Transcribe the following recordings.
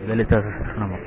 லலிதா சஹஸ்ரநாமம்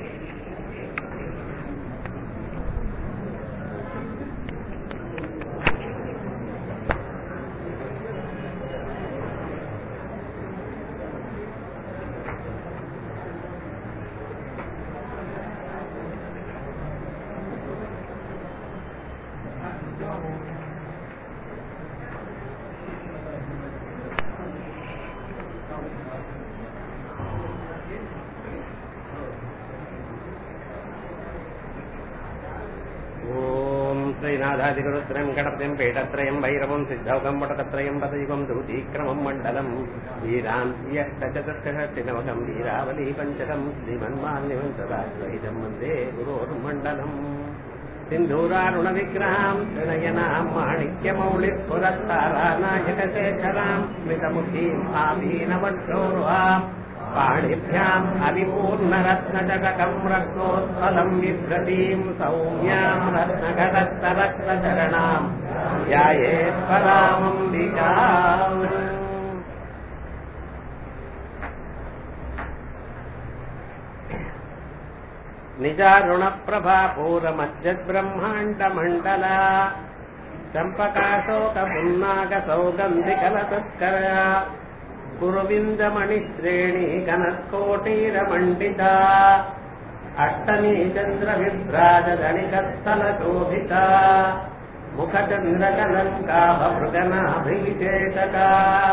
ஓம் ஸ்ரீநாதாதிகுருத்திரம் கடத்திரம் பீடத்ரயம் வைரவம் சித்தௌகம் படகத்ரயம் பதயுகம் தூதீக்கிரமம் மண்டலம் வீராந்தியஷ்டச்சதுர்கஷத்தினவகம் வீராவலி பஞ்சகம் ஸ்ரீமன்மான்யவம் சதாத்வைதம் வந்தே குரோர்மண்டலம் சிந்தூராருண விக்கிரகாம் தினயனாம் மாணிக்யமௌளிர் புரத்தாராநாயகசேகராம் ஸ்மிதமுகீம் ஆபீனவற்றோர்வாம் पाणिभ्याम् अविपूर्णरत्नजगकम् रत्नोत्पलम् बिभ्रतीम् सौम्याम् रत्नघटस्तरत्नचरणाम् ध्यायेत्परामम्बिका निजारुणप्रभापूरमज्जद्ब्रह्माण्डमण्डला चम्पकाशोकपुन्नागसौगन्धिकलतत्करया गुरुविन्दमणिश्रेणी कनत्कोटीरमण्डिता अष्टमी चन्द्रविभ्राजगणिकस्थलशोभिता मुखचन्द्रकलङ्काभमृगनाभिषेकका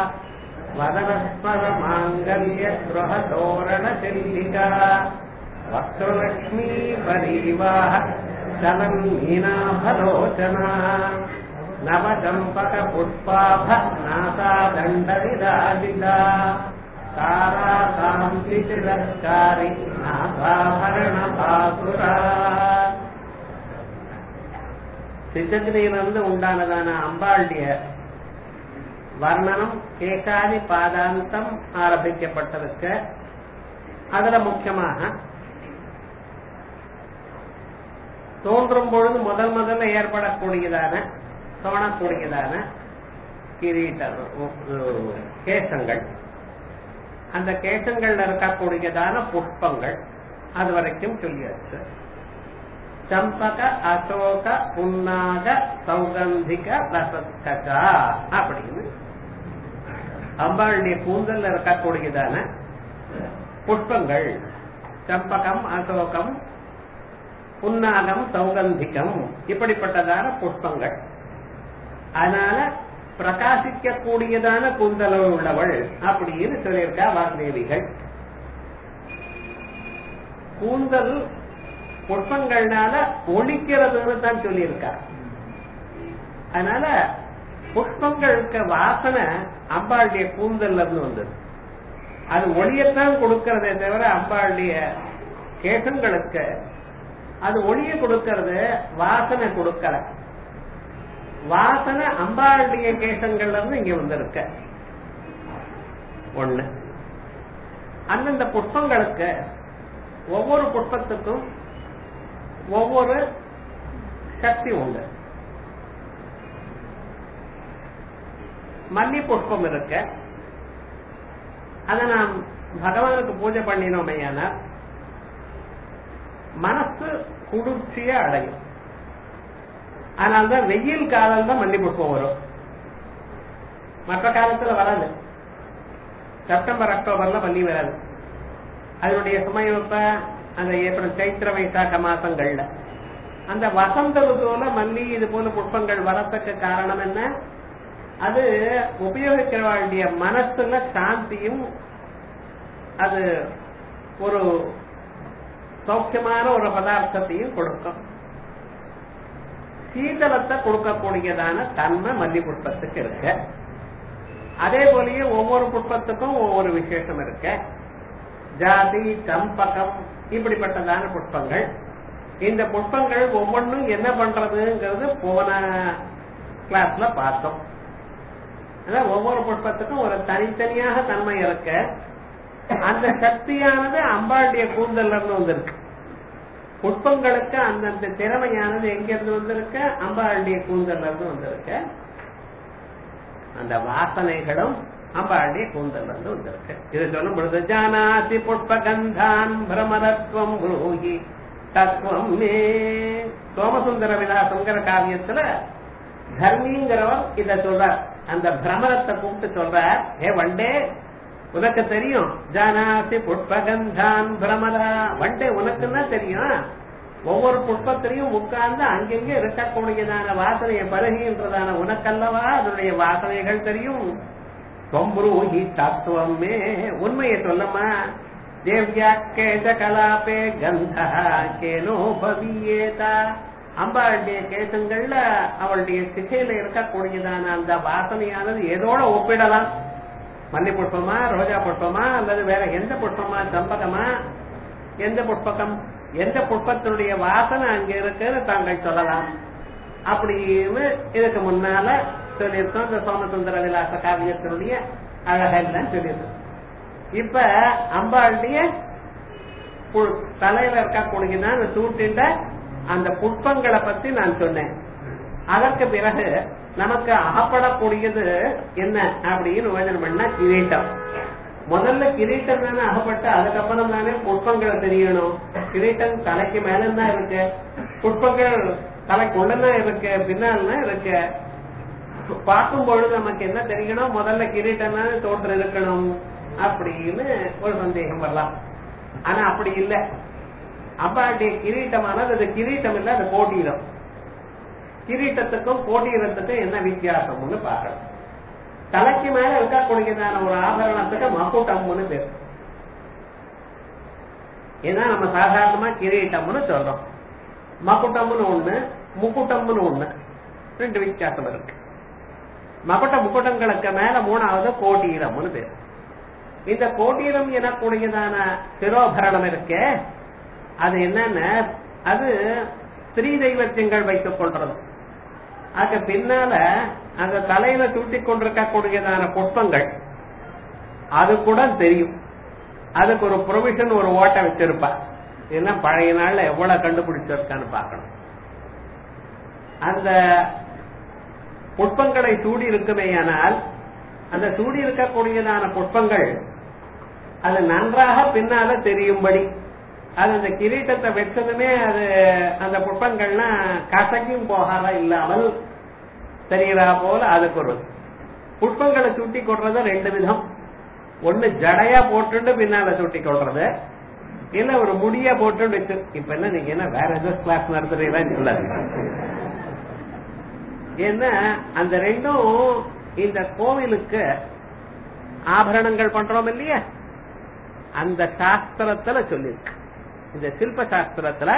वदनस्मरमाङ्गल्यगृहतोरणशिल्पिका वक्त्रलक्ष्मी परीवाह चलन् मीनाभलोचना नवचम्पकपुष्पाभ नासादण्डविराजिता ताराकान्तितिरस्कारि நாசாபரணபாசுரா சித்தத்திலிருந்து உண்டானதான அம்பாளுடைய வர்ணனம் கேகாதி பாதாந்தம் ஆரம்பிக்கப்பட்டிருக்க அதுல முக்கியமாக தோன்றும் பொழுது முதல் முதல்ல ஏற்படக்கூடியதான தோணக்கூடியதான கிரீட்ட கேசங்கள் அந்த கேசங்கள்ல இருக்கக்கூடியதான புஷ்பங்கள் அது வரைக்கும் சொல்லியாச்சு சம்பக அசோக புன்னாக சௌகந்திக ரசஸ்கா அப்படின்னு அம்பாளுடைய கூந்தல்ல இருக்கக்கூடியதான புஷ்பங்கள் சம்பகம் அசோகம் புன்னாகம் சௌகந்திகம் இப்படிப்பட்டதான புஷ்பங்கள் அதனால பிரகாசிக்க கூடியதான கூந்தலம் உள்ளவள் அப்படின்னு சொல்லியிருக்கா வாக்தேவிகள் கூந்தல் புஷ்பங்கள்னால ஒழிக்கிறதுன்னு தான் சொல்லியிருக்கா அதனால புஷ்பங்களுக்கு வாசனை அம்பாளுடைய கூந்தல்ல இருந்து வந்தது அது ஒளியத்தான் கொடுக்கறதே தவிர அம்பாளுடைய கேசங்களுக்கு அது ஒளிய கொடுக்கறது வாசனை கொடுக்கல வாசனை அம்பாளுடைய கேசங்கள்ல இருந்து இங்க வந்திருக்க ஒண்ணு அந்தந்த புஷ்பங்களுக்கு ஒவ்வொரு புஷ்பத்துக்கும் ஒவ்வொரு சக்தி உண்டு மல்லி புஷ்பம் இருக்க அதை நாம் பகவானுக்கு பூஜை பண்ணினோமையான மனசு குளிர்ச்சியா அடையும் அதனால்தான் வெயில் காலம் தான் மல்லி புஷ்பம் வரும் மற்ற காலத்துல வராது செப்டம்பர் அக்டோபர்ல மல்லி வராது அதனுடைய சமயம் இப்ப அந்த ஏப்ரல் சைத்திர வைசாக்க மாசங்கள்ல அந்த வசந்த ருதுல மல்லி இது போல புஷ்பங்கள் வரத்துக்கு காரணம் என்ன அது உபயோகிக்கிறவர்களுடைய மனசுல சாந்தியும் அது ஒரு சௌக்கியமான ஒரு பதார்த்தத்தையும் கொடுக்கும் சீதளத்தை கொடுக்கக்கூடியதான தன்மை மல்லி புஷ்பத்துக்கு இருக்கு அதே போலயே ஒவ்வொரு புஷ்பத்துக்கும் ஒவ்வொரு விசேஷம் இருக்கு ஜாதி சம்பகம் இப்படிப்பட்டதான புஷ்பங்கள் இந்த புஷ்பங்கள் ஒவ்வொன்றும் என்ன பண்றதுங்கிறது போன கிளாஸ்ல பார்த்தோம் அதான் ஒவ்வொரு புஷ்பத்துக்கும் ஒரு தனித்தனியாக தன்மை இருக்கு அந்த சக்தியானது அம்பாளுடைய கூந்தல்ல இருந்து வந்திருக்கு புஷ்பங்களுக்கு அந்தந்த திறமையானது எங்க இருந்து வந்திருக்கு அம்பாளுடைய கூந்தல்ல இருந்து வந்திருக்கு அந்த வாசனைகளும் அம்பாளுடைய கூந்தல் வந்து வந்திருக்கு இது சொல்லும் பொழுது ஜானாதி புஷ்பகந்தான் பிரமரத்வம் புரூஹி தத்துவம் மே சோமசுந்தர விலாசங்கிற காவியத்துல தர்மிங்கிறவர் இத சொல்றார் அந்த பிரமரத்தை கூப்பிட்டு சொல்றார் ஏ வண்டே உனக்கு தெரியும் ஜானாசி புஷ்பகந்தான் பிரமரா வண்டே உனக்குன்னா தெரியும் ஒவ்வொரு புஷ்பத்திலையும் உட்கார்ந்து அங்கெங்கே இருக்கக்கூடியதான வாசனையை பருகின்றதான உனக்கல்லவா அதனுடைய வாசனைகள் தெரியும் தொம்புரூஹி தத்துவமே உண்மையை சொல்லம்மா தேவ்யா கேஜ கலாபே கந்தா கேனோ பவியேதா அம்பாளுடைய கேசங்கள்ல அவளுடைய சிகையில இருக்கக்கூடியதான அந்த வாசனையானது எதோட ஒப்பிடலாம் மல்லி புஷ்பமா ரோஜா புஷ்பமா அல்லது வேற எந்த புஷ்பமா சம்பகமா எந்த புஷ்பகம் எந்த புஷ்பத்தினுடைய வாசனை அங்க இருக்குன்னு தாங்கள் சொல்லலாம் அப்படின்னு இதுக்கு முன்னால சொல்லியிருக்கோம் இந்த சோமசுந்தர விலாச காவியத்தினுடைய அழகெல்லாம் சொல்லியிருக்கோம் இப்ப அம்பாளுடைய பு- தலையில இருக்கக்கூடியதான் அந்த சூட்டின்ற அந்த புஷ்பங்களை பத்தி நான் சொன்னேன் அதற்கு பிறகு நமக்கு அகப்படக்கூடியது என்ன அப்படின்னு யோஜனை பண்ணா கிரீட்டம் முதல்ல கிரீட்டம் தானே அகப்பட்டு அதுக்கப்புறம் தானே புஷ்பங்களை தெரியணும் கிரீட்டம் தலைக்கு மேல தான் இருக்கு புஷ்பங்கள் தலைக்குள்ளதான் இருக்கு பின்னால்தான் இருக்கு பார்க்கும் பொழுது நமக்கு என்ன தெரியணும் முதல்ல கிரீட்டம் தானே தோற்று இருக்கணும் அப்படின்னு ஒரு சந்தேகம் வரலாம் ஆனா அப்படி இல்ல அப்பாடைய கிரீட்டமானது அது கிரீட்டம் இல்ல அது கோட்டீரம் கிரீட்டத்துக்கும் கோட்டீரத்துக்கும் என்ன வித்தியாசம்னு பார்க்கணும் தலைக்கு மேல இருக்கக்கூடியதான ஒரு ஆபரணத்துக்கு மக்குட்டம்னு பேர் ஏன்னா நம்ம சாதாரணமா கிரீட்டம்னு சொல்றோம் மக்குட்டம்னு ஒண்ணு முக்குட்டம்னு ஒண்ணு ரெண்டு வித்தியாசம் இருக்கு மகுட்ட முக்குட்டங்களுக்கு மேல மூணாவது கோட்டீரம்னு பேர் இந்த கோட்டீரம் எனக்கூடியதான சிரோபரணம் இருக்கே அது என்னன்னா அது ஸ்ரீ தெய்வத்தியங்கள் வைத்துக் கொள்றது அதுக்கு பின்னால அந்த தலையில சூட்டிக் கொண்டிருக்கக்கூடியதான புஷ்பங்கள் அது கூட தெரியும் அதுக்கு ஒரு ப்ரொவிஷன் ஒரு ஓட்டை வச்சிருப்பா இதெல்லாம் பழைய நாள்ல எவ்வளவு கண்டுபிடிச்சிருக்கான்னு பார்க்கணும் அந்த புஷ்பங்களை சூடி இருக்குமேயானால் அந்த சூடி இருக்கக்கூடியதான புஷ்பங்கள் அது நன்றாக பின்னால தெரியும்படி அது அந்த கிரீட்டத்தை வச்சதுமே அது அந்த புஷ்பங்கள்லாம் கசக்கும் போகாத இல்லாமல் தெரியறா போல அதுக்கு ஒரு புஷ்பங்களை சுட்டி கொள்றது ரெண்டு விதம் ஒண்ணு ஜடையா போட்டுட்டு பின்னால சுட்டி கொள்றது இல்ல ஒரு முடிய போட்டு வச்சு இப்ப என்ன நீங்க என்ன வேற ஏதோ கிளாஸ் நடத்துறீங்களா சொல்லாது ஏன்னா அந்த ரெண்டும் இந்த கோவிலுக்கு ஆபரணங்கள் பண்றோம் இல்லையா அந்த சாஸ்திரத்துல சொல்லியிருக்கு இந்த சில்ப சாஸ்திரத்துல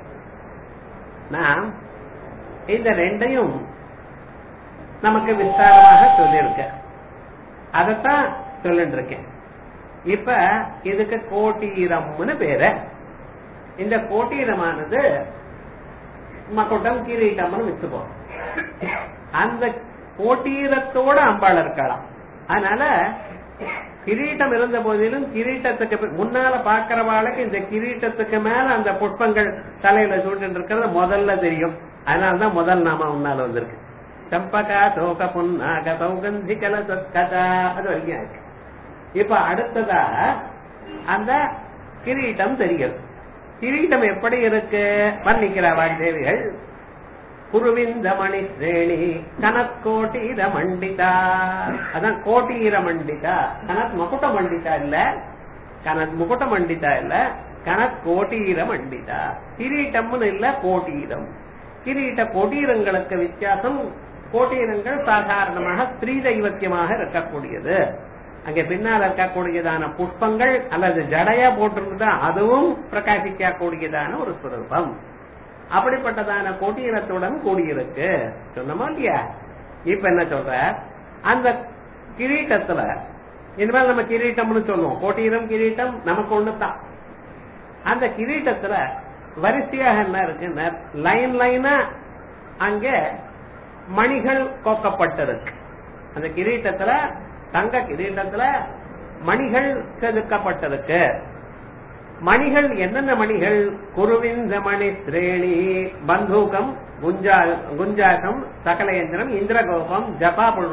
நான் இந்த ரெண்டையும் நமக்கு விஸ்தாரமாக சொல்லியிருக்க அதத்தான் சொல்லிட்டு இருக்கேன் இப்ப இதுக்கு கோட்டீரம்னு பேரு இந்த கோட்டீரமானது மக்குட்டம் கிரீட்டம்னு வச்சுப்போம் அந்த கோட்டீரத்தோட அம்பாள் இருக்கலாம் அதனால கிரீட்டம் இருந்த போதிலும் கிரீட்டத்துக்கு பி- முன்னால பாக்குறவாளுக்கு இந்த கிரீட்டத்துக்கு மேல அந்த புஷ்பங்கள் தலையில சூட்டு இருக்கிறது முதல்ல தெரியும் அதனாலதான் முதல் நாம முன்னால வந்திருக்கு சம்பகா சோக புன்னாக சௌகந்தி கல சொற்கதா அது வரைக்கும் இருக்கு இப்ப அடுத்ததா அந்த கிரீட்டம் தெரிகிறது கிரீட்டம் எப்படி இருக்கு வர்ணிக்கிறாள் தேவிகள் குருவிந்த மணி ஸ்ரேணி கனத்கோட்டீர மண்டிதா அதான் கோட்டீர மண்டிதா கனத் மகுட்ட மண்டிதா இல்ல கனத் முகுட்ட மண்டிதா இல்ல கனத் கோட்டீர மண்டிதா கிரீட்டம்னு இல்ல கோட்டீரம் கிரீட்ட கோட்டீரங்களுக்கு வித்தியாசம் கோட்டீரங்கள் சாதாரணமாக ஸ்ரீ தெய்வத்தியமாக இருக்கக்கூடியது அங்க பின்னால் இருக்கக்கூடியதான புஷ்பங்கள் அல்லது ஜடையா போட்டிருந்தா அதுவும் பிரகாசிக்கக்கூடியதான ஒரு சுரூபம் அப்படிப்பட்டதான கோட்டீரத்துடன் கூடியிருக்கு சொன்னோமா இல்லையா இப்ப என்ன சொல்ற அந்த கிரீட்டத்துல இனிமேல் நம்ம கிரீட்டம்னு சொல்லுவோம் கோட்டீரம் கிரீட்டம் நமக்கு ஒண்ணுதான் அந்த கிரீட்டத்துல வரிசையாக என்ன இருக்கு லைன் லைனா அங்க மணிகள் கோக்கப்பட்டிருக்கு அந்த கிரீட்டத்துல தங்க கிரீட்டத்துல மணிகள் செதுக்கப்பட்டிருக்கு மணிகள் என்னென்ன மணிகள் குருவிந்த மணி ஸ்ரேணி பந்தூகம் குஞ்சா குஞ்சாகம் சகலயந்திரம் இந்திரகோபம் ஜபா புல்-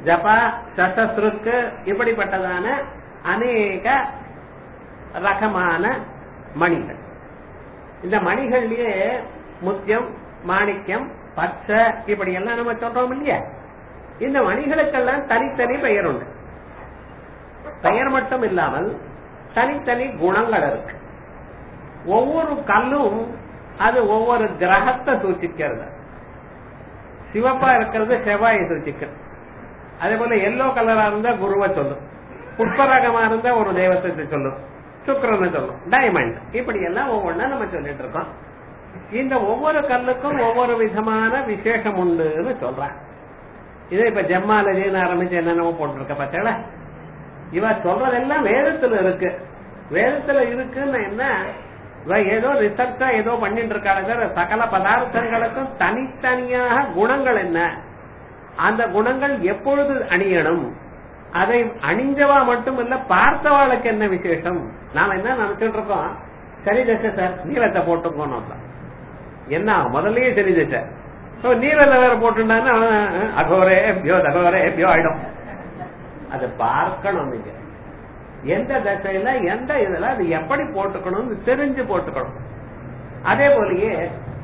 ஜபா சசஸ்ருக்கு இப்படிப்பட்டதான அநேக ரகமான மணிகள் இந்த மணிகள்லயே முத்தியம் மாணிக்கம் பச்சை இப்படி எல்லாம் நம்ம சொல்றோம் இல்லையா இந்த மணிகளுக்கெல்லாம் தனித்தனி பெயர் உண்டு பெயர் மட்டும் இல்லாமல் தனித்தனி குணங்கள் இருக்கு ஒவ்வொரு கல்லும் அது ஒவ்வொரு கிரகத்தை சூச்சிக்கிறது சிவப்பா இருக்கிறது செவ்வாயை சூச்சிக்கிறது அதே போல எல்லோ கலரா இருந்தா குருவை சொல்லும் புஷ்பரகமா இருந்தா ஒரு தெய்வத்தை சொல்லும் சுக்கரனை சொல்லும் டைமண்ட் இப்படி எல்லாம் ஒவ்வொன்னா நம்ம சொல்லிட்டு இருக்கோம் இந்த ஒவ்வொரு கல்லுக்கும் ஒவ்வொரு விதமான விசேஷம் உண்டுன்னு சொல்றான் இது இப்ப ஜெம்மாலஜின்னு ஆரம்பிச்சு என்னென்னமோ போட்டிருக்க பார்த்தேல இவ சொல்றதெல்லாம் வேதத்துல இருக்கு வேதத்துல இருக்குன்னு என்ன இவ ஏதோ ரிசர்ச்சா ஏதோ பண்ணிட்டு இருக்காங்க சகல பதார்த்தங்களுக்கும் தனித்தனியாக குணங்கள் என்ன அந்த குணங்கள் எப்பொழுது அணியணும் அதை அணிஞ்சவா மட்டும் இல்ல பார்த்தவாளுக்கு என்ன விசேஷம் நாம என்ன நினைச்சிட்டு இருக்கோம் சரி தசை சார் நீளத்தை போட்டுக்கோணும் என்ன முதல்லயே சரி தசை நீரல்ல வேற போட்டுட்டான்னா அகோரே பியோ தகோரே பியோ ஆயிடும் அதை பார்க்கணும் நீங்க எந்த தசையில எந்த இதுல அது எப்படி போட்டுக்கணும்னு தெரிஞ்சு போட்டுக்கணும் அதே போலயே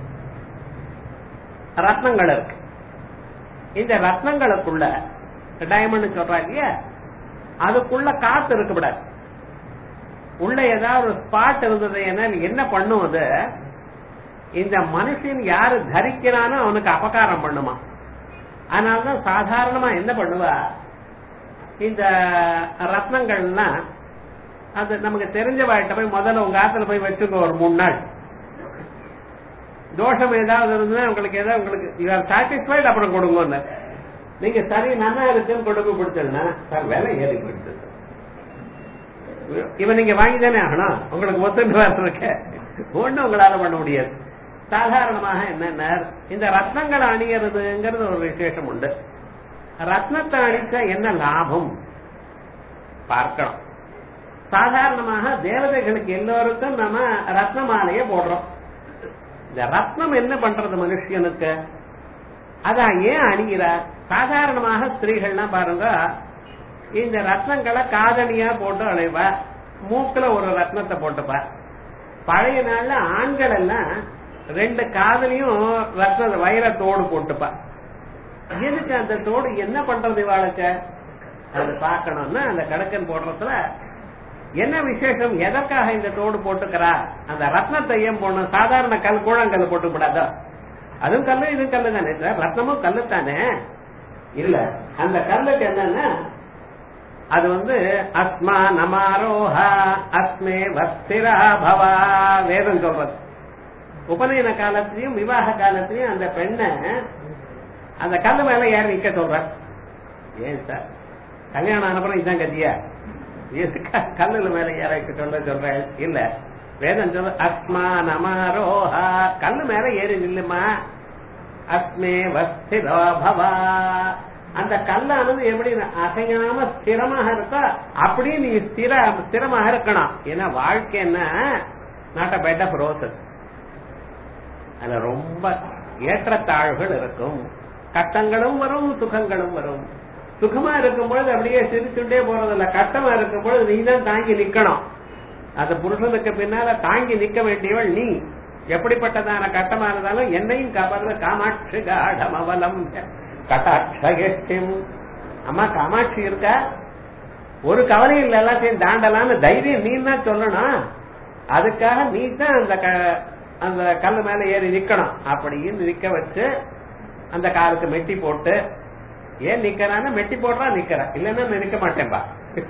ரத்னங்கள் இருக்கு இந்த ரத்னங்களுக்குள்ள டைமண்ட் சொல்றாங்க இல்லையா அதுக்குள்ள காத்து இருக்கக்கூடாது உள்ள ஏதாவது ஒரு ஸ்பாட் இருந்தது என்ன பண்ணும் அது இந்த மனுஷன் யாரு தரிக்கிறானோ அவனுக்கு அபகாரம் பண்ணுமா அதனாலதான் சாதாரணமா என்ன பண்ணுவா இந்த ரத்னங்கள்லாம் அது நமக்கு தெரிஞ்ச வாழ்க்கை போய் முதல்ல உங்க ஆத்துல போய் வச்சுக்கோ ஒரு மூணு நாள் தோஷம் ஏதாவது இருந்தா உங்களுக்கு ஏதாவது உங்களுக்கு யூ ஆர் சாட்டிஸ்ஃபைட் அப்புறம் கொடுங்க நீங்க சரி நல்லா இருக்குன்னு கொடுக்க பிடிச்சதுன்னா சார் விலை ஏறி போயிடுது இவன் நீங்க வாங்கி தானே ஆகணும் உங்களுக்கு ஒத்துட்டு வர இருக்க ஒண்ணு உங்களால பண்ண முடியாது சாதாரணமாக என்னென்ன இந்த ரத்னங்களை அணியறதுங்கிறது ஒரு விசேஷம் உண்டு ரத்னத்தை அணிக்க என்ன லாபம் பார்க்கணும் சாதாரணமாக தேவதைகளுக்கு எல்லோருக்கும் நம்ம ரத்ன மாலையை போடுறோம் இந்த ரத்னம் என்ன பண்றது மனுஷனுக்கு அதான் ஏன் அணிகிறார் சாதாரணமாக ஸ்திரீகள்லாம் பாருங்க இந்த ரத்னங்களை காதணியா போட்டு அழைவா மூக்குல ஒரு ரத்னத்தை போட்டுப்பா பழைய நாள்ல ஆண்கள் எல்லாம் ரெண்டு காதலையும் ரத்ன வைரத்தோடு போட்டுப்பா எதுக்கு அந்த தோடு என்ன பண்றது இவாளுக்கு அது பார்க்கணும்னா அந்த கடக்கன் போடுறதுல என்ன விசேஷம் எதற்காக இந்த தோடு போட்டுக்கிறா அந்த ரத்னத்தை ஏன் போடணும் சாதாரண கல் கூழங்கல் போட்டு கூடாதா அதுவும் கல்லு இதுவும் கல்லு தானே சார் ரத்னமும் கல்லு தானே இல்ல அந்த கல்லுக்கு என்னன்னா அது வந்து அஸ்மா நமாரோஹா அஸ்மே வஸ்திரா பவா வேதம் சொல்றது உபநயன காலத்திலையும் விவாக காலத்திலையும் அந்த பெண்ணை அந்த கல்லு மேல ஏறி நிக்க சொல்ற ஏன் சார் கல்யாணம் ஆனப்புறம் இதான் கத்தியா கல்லுல மேல ஏற சொல்ல சொல்றேன் இல்ல வேதம் சொல்ற அஸ்மா நமாரோஹா கல்லு மேல ஏறி நில்லுமா அஸ்மே வஸ்திரோ பவா அந்த கல்லானது எப்படி அசையாம ஸ்திரமாக இருக்கா அப்படி நீ ஸ்திர ஸ்திரமாக இருக்கணும் ஏன்னா வாழ்க்கை என்ன not a bed of roses அதுல ரொம்ப ஏற்றத்தாழ்வுகள் இருக்கும் கட்டங்களும் வரும் சுகங்களும் வரும் சுகமா இருக்கும் பொழுது அப்படியே சிரிச்சுட்டே போறதில்ல கட்டமா இருக்கும் பொழுது நீ தான் தாங்கி நிக்கணும் அந்த புருஷனுக்கு பின்னால தாங்கி நிக்க வேண்டியவள் நீ எப்படிப்பட்டதான கட்டமா இருந்தாலும் என்னையும் கவர்ந்த காமாட்சி காடம் அவலம் கட்டாட்சம் அம்மா காமாட்சி இருக்கா ஒரு கவலையும் இல்ல எல்லாத்தையும் தாண்டலான்னு தைரியம் நீ தான் சொல்லணும் அதுக்காக நீ தான் அந்த அந்த கல்லு மேல ஏறி நிக்கணும் அப்படின்னு நிக்க வச்சு அந்த காலுக்கு மெட்டி போட்டு ஏன் நிக்கிறான்னு மெட்டி போடுறா நிக்கிறேன் இல்லன்னா நிக்க மாட்டேன்பா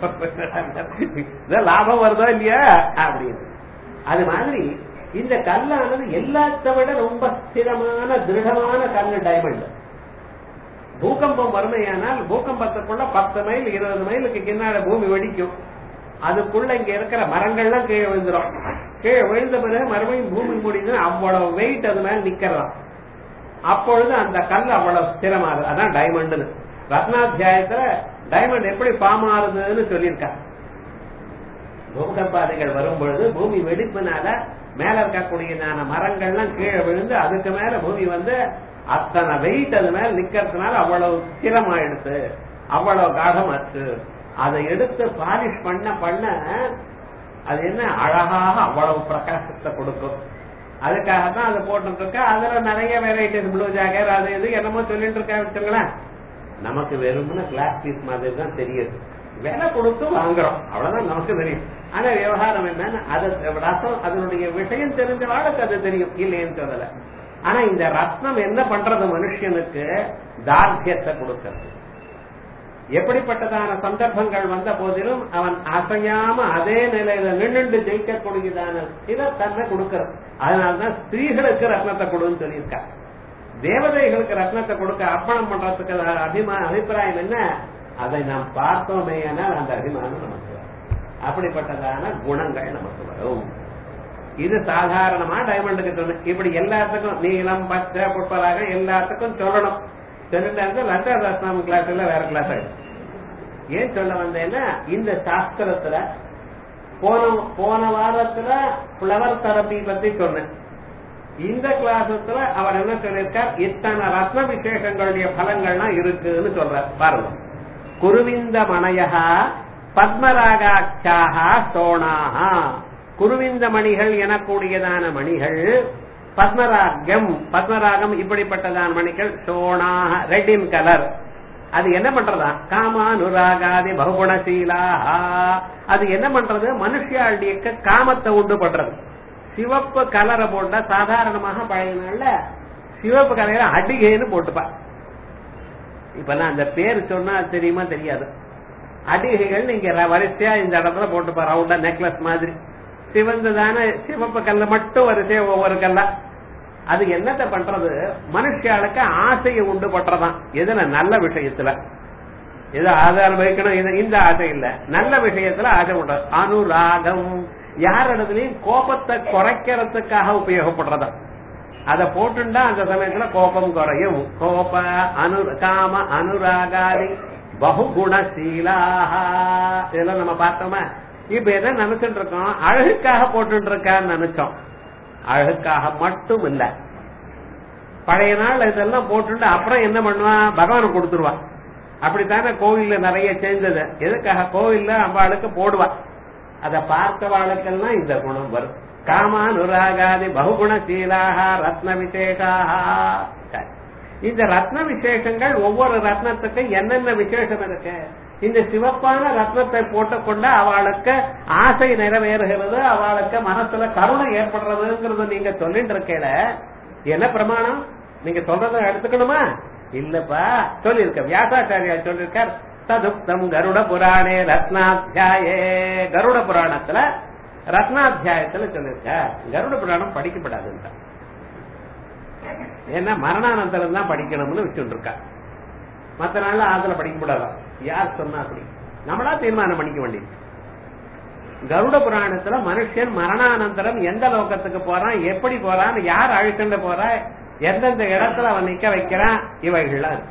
லாபம் வருதோ இல்லையா அப்படின்னு அது மாதிரி இந்த கல்லானது எல்லாத்த விட ரொம்ப ஸ்திரமான திருடமான கல்லு டைமண்ட் பூகம்பம் வறுமையானால் பூகம்பத்துக்குள்ள பத்து மைல் இருபது மைலுக்கு கின்னாட பூமி வெடிக்கும் அதுக்குள்ள இங்க இருக்கிற மரங்கள்லாம் கீழே விழுந்துரும் கீழே விழுந்த பிறகு மறுபடியும் பூமி முடிஞ்சு அவ்வளவு வெயிட் அது மேல நிக்கிறோம் அப்பொழுது அந்த கல் அவ்வளவு ஸ்திரமாகுது அதான் டைமண்ட்னு ரத்னாத்தியாயத்துல டைமண்ட் எப்படி ஃபார்ம் ஆகுதுன்னு சொல்லியிருக்கா பூகம்பாதைகள் வரும் பொழுது பூமி வெடிப்புனால மேல இருக்கக்கூடியதான மரங்கள்லாம் கீழே விழுந்து அதுக்கு மேல பூமி வந்து அத்தனை வெயிட் அது மேல நிக்கிறதுனால அவ்வளவு ஸ்திரமாயிடுது அவ்வளவு காடம் அது அதை எடுத்து பாலிஷ் பண்ண பண்ண அது என்ன அழகாக அவ்வளவு பிரகாசத்தை கொடுக்கும் அதுக்காக தான் அதை போட்டு இருக்க அதுல நிறைய வெரைட்டிஸ் ப்ளூ ஜாக்கர் அது இது என்னமோ சொல்லிட்டு இருக்கா வச்சுங்களேன் நமக்கு வெறும்னு கிளாஸ் பீஸ் மாதிரி தான் தெரியுது விலை கொடுத்து வாங்குறோம் அவ்வளவுதான் நமக்கு தெரியும் ஆனா விவகாரம் என்னன்னு அது ரசம் அதனுடைய விஷயம் தெரிஞ்ச வாழ்க்கை அது தெரியும் இல்லைன்னு சொல்லல ஆனா இந்த ரத்னம் என்ன பண்றது மனுஷனுக்கு தார்த்தியத்தை கொடுக்கிறது எப்படிப்பட்டதான சந்தர்ப்பங்கள் வந்த போதிலும் அவன் அசையாம அதே நிலையில நின்று ஜெயிக்கக்கூடியதான இதை தன்னை கொடுக்கிறது அதனாலதான் ஸ்திரீகளுக்கு ரத்னத்தை கொடுன்னு சொல்லியிருக்கா தேவதைகளுக்கு ரத்னத்தை கொடுக்க அர்ப்பணம் பண்றதுக்கு அபிமா அபிப்பிராயம் என்ன அதை நாம் பார்த்தோமே ஆனால் அந்த அபிமானம் நமக்கு வரும் அப்படிப்பட்டதான குணங்கள் நமக்கு வரும் இது சாதாரணமா டைமண்டுக்கு சொல்லணும் இப்படி எல்லாத்துக்கும் நீளம் பச்சை புட்பலாக எல்லாத்துக்கும் சொல்லணும் சொல்லிட்டு லட்ச ரத்னம் கிளாஸ் இல்ல வேற கிளாஸ் ஆயிடும் ஏன் சொல்ல வந்தேன்னா இந்த சாஸ்திரத்துல போன போன வாரத்துல பிளவர் தெரப்பி பத்தி சொன்னேன் இந்த கிளாஸத்துல அவர் என்ன சொல்லியிருக்கார் இத்தனை ரத்ன விசேஷங்களுடைய பலங்கள்லாம் இருக்குன்னு சொல்றார் பாருங்க குருவிந்த மணையா பத்மராகாட்சாக சோணாகா குருவிந்த மணிகள் எனக்கூடியதான மணிகள் பத்மராகம் பத்மராகம் இப்படிப்பட்டதான மணிகள் சோணாக ரெட் இன் கலர் அது என்ன பண்றதா காமானுராகாதி பகுகுணசீலா அது என்ன பண்றது மனுஷியாளுடைய காமத்தை உண்டு பண்றது சிவப்பு கலரை போட்டா சாதாரணமாக பழைய நாள்ல சிவப்பு கலரை அடிகைன்னு போட்டுப்பா இப்பெல்லாம் அந்த பேர் சொன்னா தெரியுமா தெரியாது அடிகைகள் நீங்க வரிசையா இந்த இடத்துல போட்டுப்பா ரவுண்டா நெக்லஸ் மாதிரி சிவந்ததான சிவப்பு கல்ல மட்டும் வரிசையா ஒவ்வொரு கல்லா அது என்னத்த பண்றது மனுஷாளுக்கு ஆசையை உண்டு பண்றதான் எதுல நல்ல விஷயத்துல எது ஆதாரம் வைக்கணும் இது இந்த ஆசை இல்ல நல்ல விஷயத்துல ஆசை உண்டு அனுராகம் யார் இடத்துலயும் கோபத்தை குறைக்கிறதுக்காக உபயோகப்படுறதா அத போட்டுண்டா அந்த சமயத்துல கோபம் குறையும் கோப அனு காம அனுராகாதி பகுகுணசீலாக இதெல்லாம் நம்ம பார்த்தோமா இப்ப எதை நினைச்சிட்டு இருக்கோம் அழகுக்காக போட்டு இருக்கான்னு நினைச்சோம் அழகுக்காக மட்டும் இல்ல பழைய நாள் இதெல்லாம் போட்டு அப்புறம் என்ன பண்ணுவான் பகவானுக்கு கொடுத்துருவான் அப்படித்தானே கோவில்ல நிறைய சேர்ந்தது எதுக்காக கோவில்ல அம்பாளுக்கு போடுவா அத பார்த்தவாளுக்கெல்லாம் இந்த குணம் வரும் காமானுராகாதி பகுகுணசீலாக ரத்ன விசேஷாக இந்த ரத்ன விசேஷங்கள் ஒவ்வொரு ரத்னத்துக்கும் என்னென்ன விசேஷம் இருக்கு இந்த சிவப்பான ரத்னத்தை போட்டுக்கொண்ட அவளுக்கு ஆசை நிறைவேறுகிறது அவளுக்கு மனசுல கருணை ஏற்படுறதுங்கிறது நீங்க சொல்லிட்டு இருக்கேல என்ன பிரமாணம் நீங்க சொல்றத எடுத்துக்கணுமா இல்லப்பா சொல்லிருக்க வியாசாச்சாரியா சொல்லிருக்கார் ததுப்தம் கருட புராணே ரத்னாத்தியாயே கருட புராணத்துல ரத்னாத்தியாயத்துல சொல்லிருக்க கருட புராணம் படிக்கப்படாதுன்ற ஏன்னா மரணானந்தரம் தான் படிக்கணும்னு வச்சுட்டு இருக்கா மத்த நாள்ல ஆத்துல படிக்கப்படாதான் யார் சொன்னா அப்படி நம்மளா தீர்மானம் பண்ணிக்க வேண்டியது கருட புராணத்துல மனுஷன் மரணானந்தரம் எந்த லோகத்துக்கு போறான் எப்படி போறான் யார் அழுக்கண்டு போறா எந்தெந்த இடத்துல அவன் நிக்க வைக்கிறான் இவைகள்லாம் இருக்கு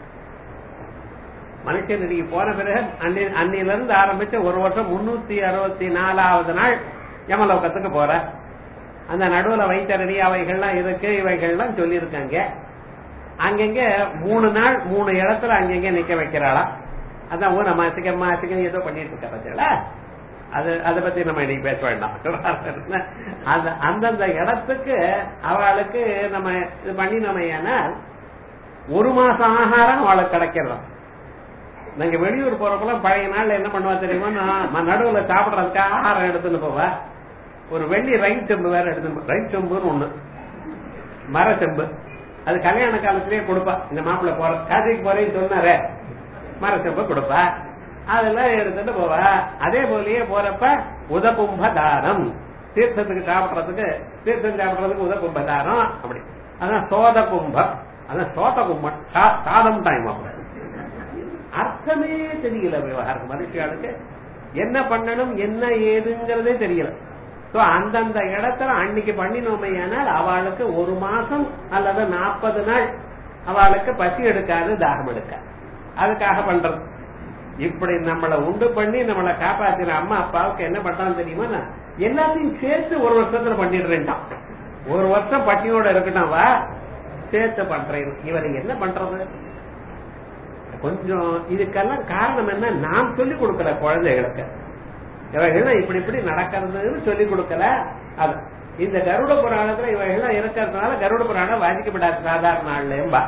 மனுஷன் இன்னைக்கு போன பிறகு அன்னி அன்னில இருந்து ஆரம்பிச்சு ஒரு வருஷம் முன்னூத்தி அறுபத்தி நாலாவது நாள் யமலோகத்துக்கு போற அந்த நடுவுல வைத்தரடி அவைகள்லாம் இருக்கு இவைகள்லாம் சொல்லியிருக்காங்க அங்கங்க மூணு நாள் மூணு இடத்துல அங்கங்க நிக்க வைக்கிறாளா அதான் ஊன மாசிக்க மாசிக்க ஏதோ பண்ணிட்டு இருக்க பத்தியா அது அதை பத்தி நம்ம இன்னைக்கு பேச வேண்டாம் அந்த அந்தந்த இடத்துக்கு அவளுக்கு நம்ம இது பண்ணினோம் ஏனால் ஒரு மாசம் ஆகாரம் அவளுக்கு கிடைக்கிறோம் நாங்க வெளியூர் போறப்பெல்லாம் பழைய நாள்ல என்ன பண்ணுவா தெரியுமா நான் நடுவுல சாப்பிடுறதுக்கு ஆகாரம் எடுத்துன்னு போவா ஒரு வெள்ளி ரைட் செம்பு வேற எடுத்துன்னு ரைட் செம்புன்னு ஒண்ணு மர செம்பு அது கல்யாண காலத்திலேயே கொடுப்பா இந்த மாப்பிள்ள போற காசிக்கு போறேன்னு சொன்னாரே மர செம்பு கொடுப்பா அதெல்லாம் எடுத்துட்டு போவா அதே போலயே போறப்ப உதகும்ப தானம் தீர்த்தத்துக்கு சாப்பிடுறதுக்கு தீர்த்தம் சாப்பிடுறதுக்கு உதகும்ப தானம் அப்படி அதான் சோத கும்பம் அதான் சோத கும்பம் சாதம் டைம் அப்ப அர்த்தமே தெரியல விவகாரம் மனுஷியாளுக்கு என்ன பண்ணணும் என்ன ஏதுங்கிறதே தெரியல சோ அந்தந்த இடத்துல அன்னைக்கு பண்ணினோமே ஆனால் அவளுக்கு ஒரு மாசம் அல்லது நாற்பது நாள் அவளுக்கு பசி எடுக்காது தாகம் எடுக்காது அதுக்காக பண்றது இப்படி நம்மளை உண்டு பண்ணி நம்மளை காப்பாத்தின அம்மா அப்பாவுக்கு என்ன பண்றான்னு தெரியுமா எல்லாத்தையும் சேர்த்து ஒரு வருஷத்துல பண்ணிடுறேன்டான் ஒரு வருஷம் பட்டியோட இருக்கட்டும் வா சேர்த்து பண்றேன் இவர் என்ன பண்றது கொஞ்சம் இதுக்கெல்லாம் காரணம் என்ன நாம் சொல்லிக் கொடுக்கல குழந்தைகளுக்கு இவைகள்லாம் இப்படி இப்படி நடக்கிறதுன்னு சொல்லிக் கொடுக்கல அது இந்த கருட புராணத்துல இவைகள்லாம் இருக்கிறதுனால கருட புராணம் வாசிக்கப்படாது சாதாரண நாள்லயும்பா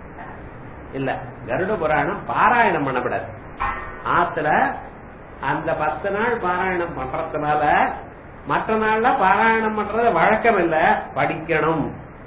இல்ல கருட புராணம் பாராயணம் பண்ணப்படாது ஆத்துல அந்த பத்து நாள் பாராயணம் பண்றதுனால மற்ற நாள்ல பாராயணம் பண்றது வழக்கம் இல்ல படிக்கணும்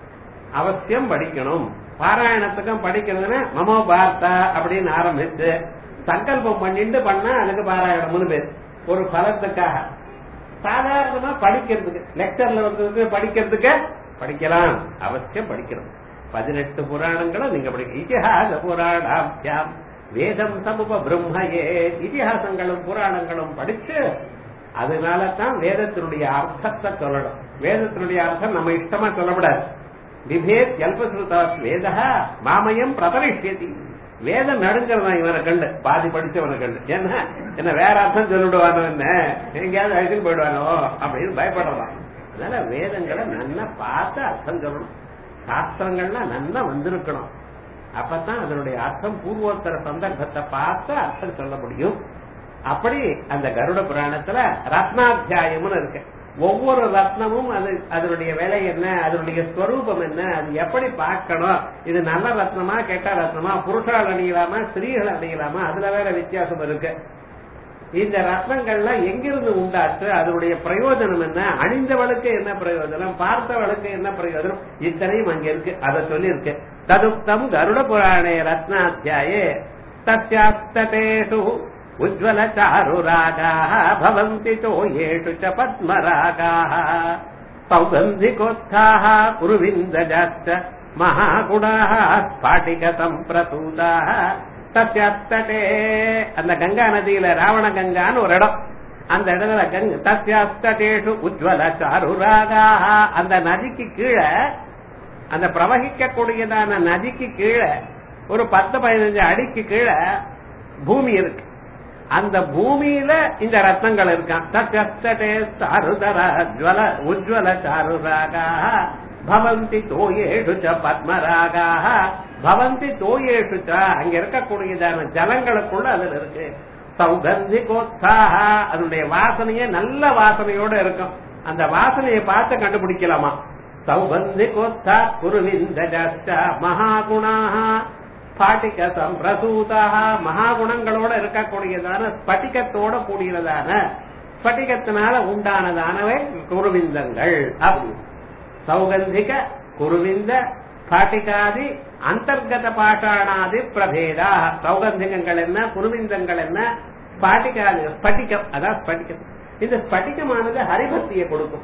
அவசியம் படிக்கணும் பாராயணத்துக்கும் படிக்கிறதுன்னா மமோ பார்த்தா அப்படின்னு ஆரம்பிச்சு சங்கல்பம் பண்ணிட்டு பண்ணா அதுக்கு பாராயணம்னு பேர் ஒரு பலத்துக்காக சாதாரணமா படிக்கிறதுக்கு லெக்சர்ல வந்து படிக்கிறதுக்கு படிக்கலாம் அவசியம் படிக்கணும் பதினெட்டு புராணங்களும் நீங்க படிக்க இதிகாச புராணாபியாம் வேதம் சமூக பிரம்மையே இதிகாசங்களும் புராணங்களும் படிச்சு அதனால தான் வேதத்தினுடைய அர்த்தத்தை சொல்லணும் வேதத்தினுடைய அர்த்தம் நம்ம இஷ்டமா சொல்லக்கூடாது விபேத் எல்பசுதா வேதா மாமயம் பிரபரிஷ்யதி வேதம் நடுங்கிறதா இவனை கண்டு பாதி படிச்சவனை கண்டு என்ன என்ன வேற அர்த்தம் சொல்லிடுவானோ என்ன எங்கேயாவது அழைச்சிட்டு போயிடுவானோ அப்படின்னு பயப்படுறான் அதனால வேதங்களை நல்லா பார்த்து அர்த்தம் சொல்லணும் சாஸ்திரங்கள்லாம் நல்லா வந்திருக்கணும் அப்பதான் அதனுடைய அர்த்தம் பூர்வோத்தர சந்தர்ப்பத்தை பார்த்து அர்த்தம் சொல்ல முடியும் அப்படி அந்த கருட புராணத்துல ரத்னாத்தியாயம்னு இருக்கு ஒவ்வொரு ரத்னமும் அது அதனுடைய விலை என்ன அதனுடைய ஸ்வரூபம் என்ன அது எப்படி பார்க்கணும் இது நல்ல ரத்னமா கெட்ட ரத்னமா புருஷால் அணியலாமா ஸ்திரீகள் அணியலாமா அதுல வேற வித்தியாசம் இருக்கு இந்த ரத்னங்கள்லாம் எங்கிருந்து உண்டாச்சு அதனுடைய பிரயோஜனம் என்ன அணிந்தவளுக்கு என்ன பிரயோஜனம் பார்த்தவளுக்கு என்ன பிரயோஜனம் இத்தனையும் அங்க இருக்கு அதை சொல்லி இருக்கு ததுப்தம் கருட புராணே ரத்னாத்தியாயே தஸ்யாஸ்தேஷு உஜ்வல சாருராகாः भवन्ति चोयेषु च पद्मरागाः सौगन्धिकोत्थाः कुरुविन्दजाश्च महागुणाः स्फाटिकसम्प्रसूताः தஸ்யாஸ்தே அந்த கங்கா நதியில ராவண கங்கான்னு ஒரு இடம் அந்த இடத்துல கங்க தஸ்யாஸ்தேஷு உஜ்வல சாருராகாக அந்த நதிக்கு கீழே அந்த பிரவகிக்க கூடியதான நதிக்கு கீழே ஒரு பத்து பதினஞ்சு அடிக்கு கீழே பூமி இருக்கு அந்த பூமியில இந்த ரத்னங்கள் இருக்கான் தத்தே சாருதர ஜுவல உஜ்வல சாருராகாக பவந்தி தோயேஷு ச பத்மராகாக பவந்தி தோயேஷு ச அங்க இருக்கக்கூடியதான ஜலங்களுக்குள்ள அதுல இருக்கு சௌகந்திகோத்சாக அதனுடைய வாசனையே நல்ல வாசனையோட இருக்கும் அந்த வாசனையை பார்த்து கண்டுபிடிக்கலாமா சௌகந்திகோத்தா குருவிந்த மகாகுணாக ஸ்பாட்டிக சம்பிரசூதாக மகாகுணங்களோட இருக்கக்கூடியதான ஸ்பட்டிகத்தோட கூடியதான ஸ்பட்டிகத்தினால உண்டானதானவை குருவிந்தங்கள் அப்படி சௌகந்திக குருவிந்த ஸ்பாட்டிகாதி அந்தர்கத பாஷாணாதி பிரபேதா சௌகந்திகங்கள் என்ன குருவிந்தங்கள் என்ன ஸ்பாட்டிகாதி ஸ்பட்டிகம் அதான் ஸ்பட்டிகம் இந்த ஸ்பட்டிகமானது ஹரிபக்தியை கொடுக்கும்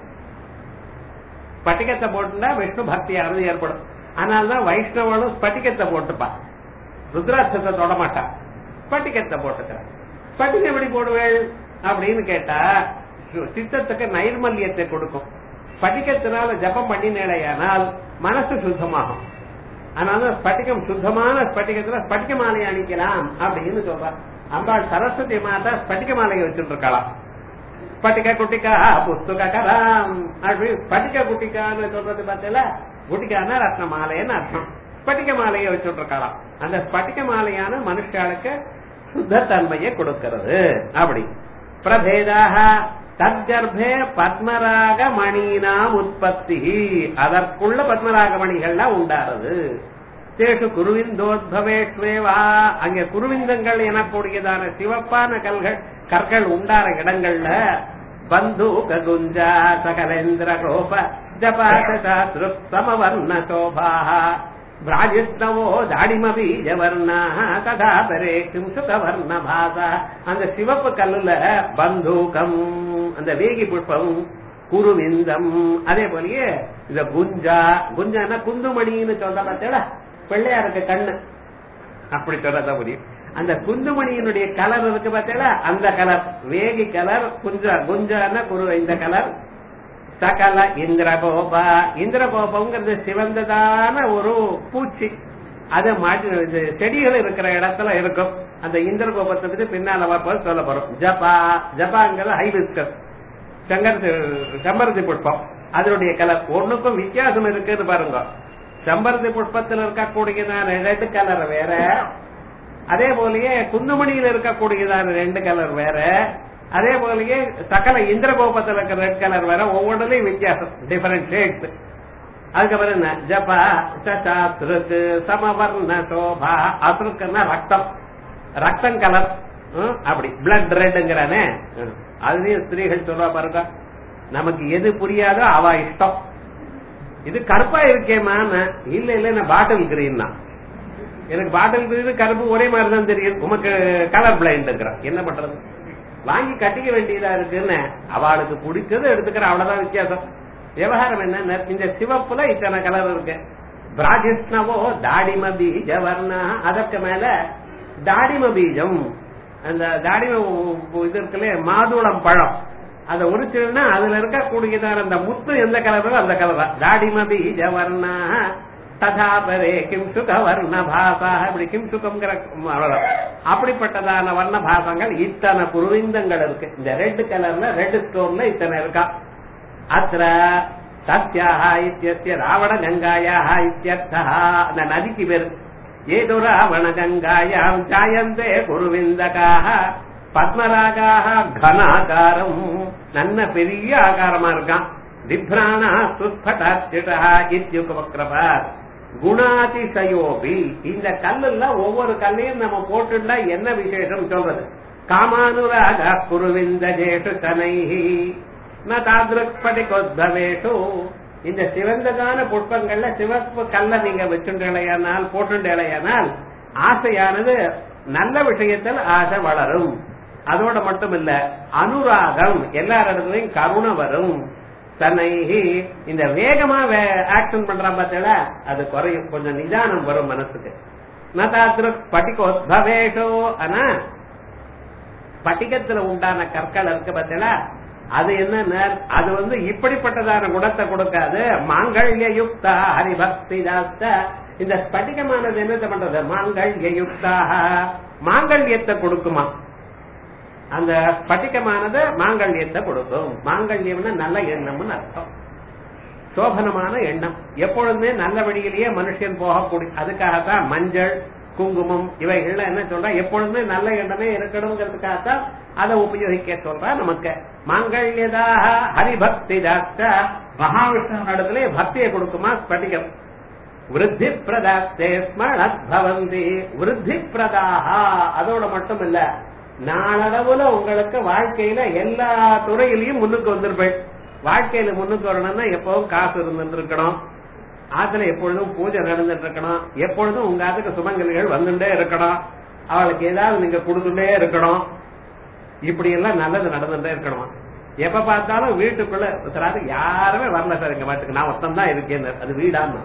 ஸ்பட்டிகத்தை போட்டுட்டா விஷ்ணு பக்தியானது ஏற்படும் அதனால்தான் வைஷ்ணவனும் ஸ்பட்டிகத்தை போட்டுப்பா ருத்ராட்சத்தை தொட மாட்டான் ஸ்பட்டிகத்தை போட்டுக்கிறான் ஸ்பட்டிகம் எப்படி போடுவேள் அப்படின்னு கேட்டா சித்தத்துக்கு நைர்மல்யத்தை கொடுக்கும் ஸ்பட்டிகத்தினால ஜபம் பண்ணினேடையானால் மனசு சுத்தமாகும் அதனால ஸ்பட்டிகம் சுத்தமான ஸ்பட்டிகத்துல ஸ்பட்டிக மாலையை அணிக்கலாம் அப்படின்னு சொல்றான் அம்பாள் சரஸ்வதி மாதா ஸ்பட்டிக மாலையை வச்சுட்டு இருக்கலாம் ஸ்பட்டிக குட்டிக்கா புஸ்தக கராம் அப்படி ஸ்பட்டிக குட்டிக்கான்னு சொல்றது பார்த்தல குட்டிக்கான ரத்ன மாலைன்னு அர்த்தம் ஸ்பட்டிக மாலையை வச்சுட்டு இருக்கலாம் அந்த ஸ்பட்டிக மாலையான மனுஷாளுக்கு சுத்த தன்மையை கொடுக்கிறது அப்படி பிரபேதாக தற்கர்ப்பே பத்மராக மணினாம் உற்பத்தி அதற்குள்ள பத்மராக மணிகள்லாம் உண்டாறது தேசு குருவிந்தோத்பவேஷ்வேவா அங்க குருவிந்தங்கள் எனக்கூடியதான சிவப்பான கல்கள் கற்கள் உண்டார இடங்கள்ல பந்து ககுஞ்சா சகலேந்திர கோப ஜபாசாஸ்ரு சமவர்ண சோபாக பிராஜிஷ்ணவோ தாடிமபீஜவர்ணா ததா பரே கிம்சுகவர்ண பாசா அந்த சிவப்பு கல்லுல பந்தூகம் அந்த வேகி புஷ்பம் குருவிந்தம் அதே போலயே இந்த குஞ்சா குஞ்சானா குந்துமணின்னு சொல்ற பார்த்தா பிள்ளையாருக்கு கண்ணு அப்படி சொல்றதா புரியும் அந்த குந்துமணியினுடைய கலர் இருக்கு பார்த்தா அந்த கலர் வேகி கலர் குஞ்சா குஞ்சான குரு இந்த கலர் சகல இந்திரகோபா இந்திரகோபம்ங்கிறது சிவந்ததான ஒரு பூச்சி அது மாட்டி இது செடிகள் இருக்கிற இடத்துல இருக்கும் அந்த இந்திரகோபத்தை பத்தி பின்னால வரப்போது சொல்ல போறோம் ஜபா ஜபாங்கிறது ஹைபிஸ்கஸ் செங்கரத்தி செம்பருத்தி புஷ்பம் அதனுடைய கலர் ஒண்ணுக்கும் வித்தியாசம் இருக்குன்னு பாருங்க செம்பருத்தி புஷ்பத்தில் இருக்கக்கூடியதான ரெட் கலர் வேற அதே போலயே குந்துமணியில இருக்கக்கூடியதான ரெண்டு கலர் வேற அதே போலயே சகல இந்திரகோபத்துல இருக்கிற ரெட் கலர் வேற ஒவ்வொன்றுலயும் வித்தியாசம் டிஃபரெண்ட் ஷேட்ஸ் அதுக்கப்புறம் என்ன ஜபா சசாத்ருக்கு சமவர்ண சோபா அசுருக்குன்னா ரத்தம் ரத்தம் கலர் அப்படி பிளட் ரெட்ங்கிறானே அதுலயும் ஸ்திரீகள் சொல்றா பாருங்க நமக்கு எது புரியாதோ அவ இஷ்டம் இது கருப்பா இருக்கேமா இல்ல இல்ல நான் பாட்டில் கிரீன் தான் எனக்கு பாட்டில் கிரீன் கருப்பு ஒரே மாதிரி தான் தெரியும் உமக்கு கலர் பிளைண்டுங்கிறான் என்ன பண்றது வாங்கி கட்டிக்க வேண்டியதா இருக்குன்னு அவளுக்கு பிடிச்சது எடுத்துக்கிற அவ்வளவுதான் வித்தியாசம் விவகாரம் என்ன இந்த சிவப்புல இத்தனை கலர் இருக்கு பிராஜிஷ்ணவோ தாடிம பீஜ வர்ணா அதற்கு மேல தாடிம பீஜம் அந்த தாடிம இது இருக்குல்ல மாதுளம் பழம் அதை உரிச்சிருந்தா அதுல இருக்கக்கூடியதான அந்த முத்து எந்த கலரோ அந்த கலர் தான் தாடிம பீஜ வர்ணா ததாபரே கிம் சுக வர்ண பாசா இப்படி கிம் சுகம்ங்கிற அப்படிப்பட்டதான வர்ண பாசங்கள் இத்தனை குருவிந்தங்கள் இருக்கு இந்த ரெட் கலர்ல ரெட் ஸ்டோன்ல இத்தனை இருக்கா அத்திர சத்யாக இத்தியஸ்ய ராவண கங்காயாக இத்தியர்த்தः அந்த நதிக்கு பேரு ஏதோ ராவண கங்காயாம் ஜாயந்தே குருவிந்தகாக பத்மராகாக கனாகாரம் நல்ல பெரிய ஆகாரமா இருக்கான் விப்ராணா சுஸ்பட்டாச்சிட்டா இத்தியுகவக்ரபா குணாதிசயோபி இந்த கல்லுல ஒவ்வொரு கல்லையும் நம்ம போட்டுட்டா என்ன விசேஷம் சொல்றது காமானுராக குருவிந்த ஜேஷு தனைஹி ந தாதிருக்படிகோத்பவேஷு இந்த சிவந்ததான புஷ்பங்கள்ல சிவப்பு கல்ல நீங்க வச்சுண்டலையானால் போட்டுண்டலையானால் ஆசையானது நல்ல விஷயத்தில் ஆசை வளரும் அதோட மட்டும் இல்ல அனுராகம் எல்லாரிடத்துலயும் கருணை வரும் தன்னை இந்த வேகமா ஆக்ஷன் பண்றான் பார்த்தா அது குறையும் கொஞ்சம் நிதானம் வரும் மனசுக்கு நதாத்திரு பட்டிகோத்பவேஷோ ஆனா பட்டிகத்துல உண்டான கற்கள் இருக்கு பார்த்தா அது என்ன அது வந்து இப்படிப்பட்டதான குணத்தை கொடுக்காது மாங்கல்ய யுக்தா ஹரிபக்தி தாஸ்த இந்த ஸ்பட்டிகமானது என்னத்தை பண்றது மாங்கல்ய யுக்தாக மாங்கல்யத்தை கொடுக்குமா அந்த ஸ்பட்டிகமானது மாங்கல்யத்தை கொடுக்கும் மாங்கல்யம்னா நல்ல எண்ணம்னு அர்த்தம் சோபனமான எண்ணம் எப்பொழுதுமே நல்ல வழியிலேயே மனுஷன் போகக்கூடிய அதுக்காகத்தான் மஞ்சள் குங்குமம் இவைகள்ல என்ன சொல்றா எப்பொழுதுமே நல்ல எண்ணமே இருக்கணுங்கிறதுக்காகத்தான் அதை உபயோகிக்க சொல்றா நமக்கு மாங்கல்யதாக ஹரிபக்தி தாஸ்த மகாவிஷ்ணு இடத்துல பக்தியை கொடுக்குமா ஸ்பட்டிகம் விருத்தி பிரதாஸ்தே ஸ்மரணத் பவந்தி விருத்தி பிரதாகா அதோட மட்டும் இல்ல நாளளவுல உங்களுக்கு வாழ்க்கையில எல்லா துறையிலையும் முன்னுக்கு வந்திருப்பேன் வாழ்க்கையில முன்னுக்கு வரணும்னா எப்பவும் காசு இருந்துட்டு இருக்கணும் ஆத்துல எப்பொழுதும் பூஜை நடந்துட்டு இருக்கணும் எப்பொழுதும் உங்க ஆத்துக்கு சுமங்கலிகள் வந்துட்டே இருக்கணும் அவளுக்கு ஏதாவது நீங்க கொடுத்துட்டே இருக்கணும் இப்படி எல்லாம் நல்லது நடந்துட்டே இருக்கணும் எப்ப பார்த்தாலும் வீட்டுக்குள்ள சார் யாருமே வரல சார் எங்க வீட்டுக்கு நான் ஒருத்தம் தான் இருக்கேன் அது வீடான்னு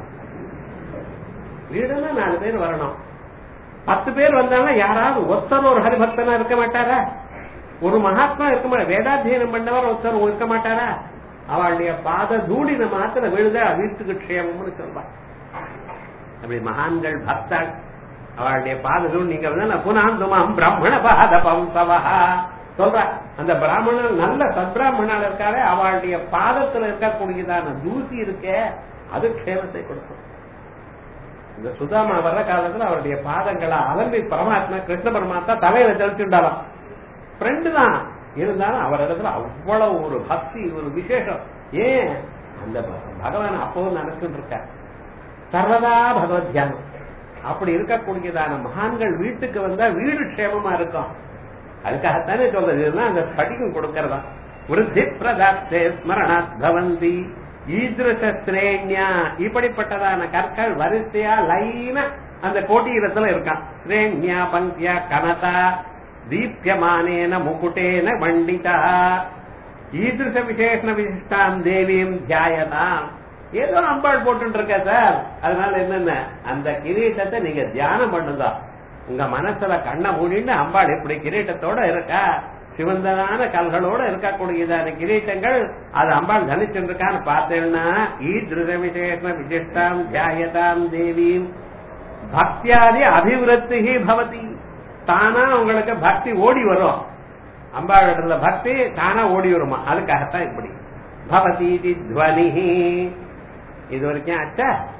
வீடுன்னா நாலு பேர் வரணும் பத்து பேர் வந்தாங்கன்னா யாராவது ஒருத்தர் ஒரு ஹரிபக்தனா இருக்க மாட்டாரா ஒரு மகாத்மா இருக்க மாட்டார் வேதாத்தியனம் பண்ணவர் ஒருத்தர் இருக்க மாட்டாரா அவளுடைய பாத தூளின மாத்திர விழுத வீட்டுக்கு க்ஷேமம்னு சொல்வா அப்படி மகான்கள் பக்தர் அவளுடைய பாத தூள் நீங்க வந்து புனாந்துமாம் பிராமண பாத பம்சவா சொல்ற அந்த பிராமணன் நல்ல சத்பிராமணன் இருக்காரு அவளுடைய பாதத்துல இருக்கக்கூடியதான தூசி இருக்கே அது க்ஷேமத்தை கொடுக்கும் இந்த சுதாமா வர்ற காலத்துல அவருடைய பாதங்களை அலம்பி பரமாத்மா கிருஷ்ண பரமாத்மா தலையில தெளிச்சுண்டாலாம் ஃப்ரெண்டு தான் இருந்தாலும் அவர் இடத்துல அவ்வளவு ஒரு பக்தி ஒரு விசேஷம் ஏன் அந்த பகவான் அப்பவும் நினைச்சுட்டு இருக்க சர்வதா பகவத் தியானம் அப்படி இருக்கக்கூடியதான மகான்கள் வீட்டுக்கு வந்தா வீடு க்ஷேமமா இருக்கும் அதுக்காகத்தானே சொல்றது இதுதான் அந்த ஸ்படிகம் கொடுக்கறதா விருத்தி பிரதாப்தே ஸ்மரணாத் பவந்தி ஈதிருஷ ஸ்ரேண்யா இப்படிப்பட்டதான கற்கள் வரிசையா லைனா அந்த கோட்டீரத்துல இருக்கான் ஸ்ரேண்யா பங்கியா கனதா தீப்யமானேன முகுட்டேன மண்டிதா ஈதிருஷ விசேஷண விசிஷ்டாம் தேவியும் தியாயதாம் ஏதோ அம்பாள் போட்டு இருக்க சார் அதனால என்னென்ன அந்த கிரீட்டத்தை நீங்க தியானம் பண்ணுங்க உங்க மனசுல கண்ணை மூடின்னு அம்பாள் இப்படி கிரீட்டத்தோட இருக்கா சிவந்ததான கல்களோட இருக்கக்கூடியதான கிரீட்டங்கள் அது அம்பாள் தனிச்சிருக்கான்னு பார்த்தேன்னா ஈதிருஷ விசேஷ விசிஷ்டாம் தியாயதாம் தேவியும் பக்தியாதி அபிவிருத்தி பவதி தானா உங்களுக்கு பக்தி ஓடி வரும் அம்பாளிடத்துல பக்தி தானா ஓடி வருமா அதுக்காகத்தான் இப்படி பவதி துவனி இது வரைக்கும் அச்சா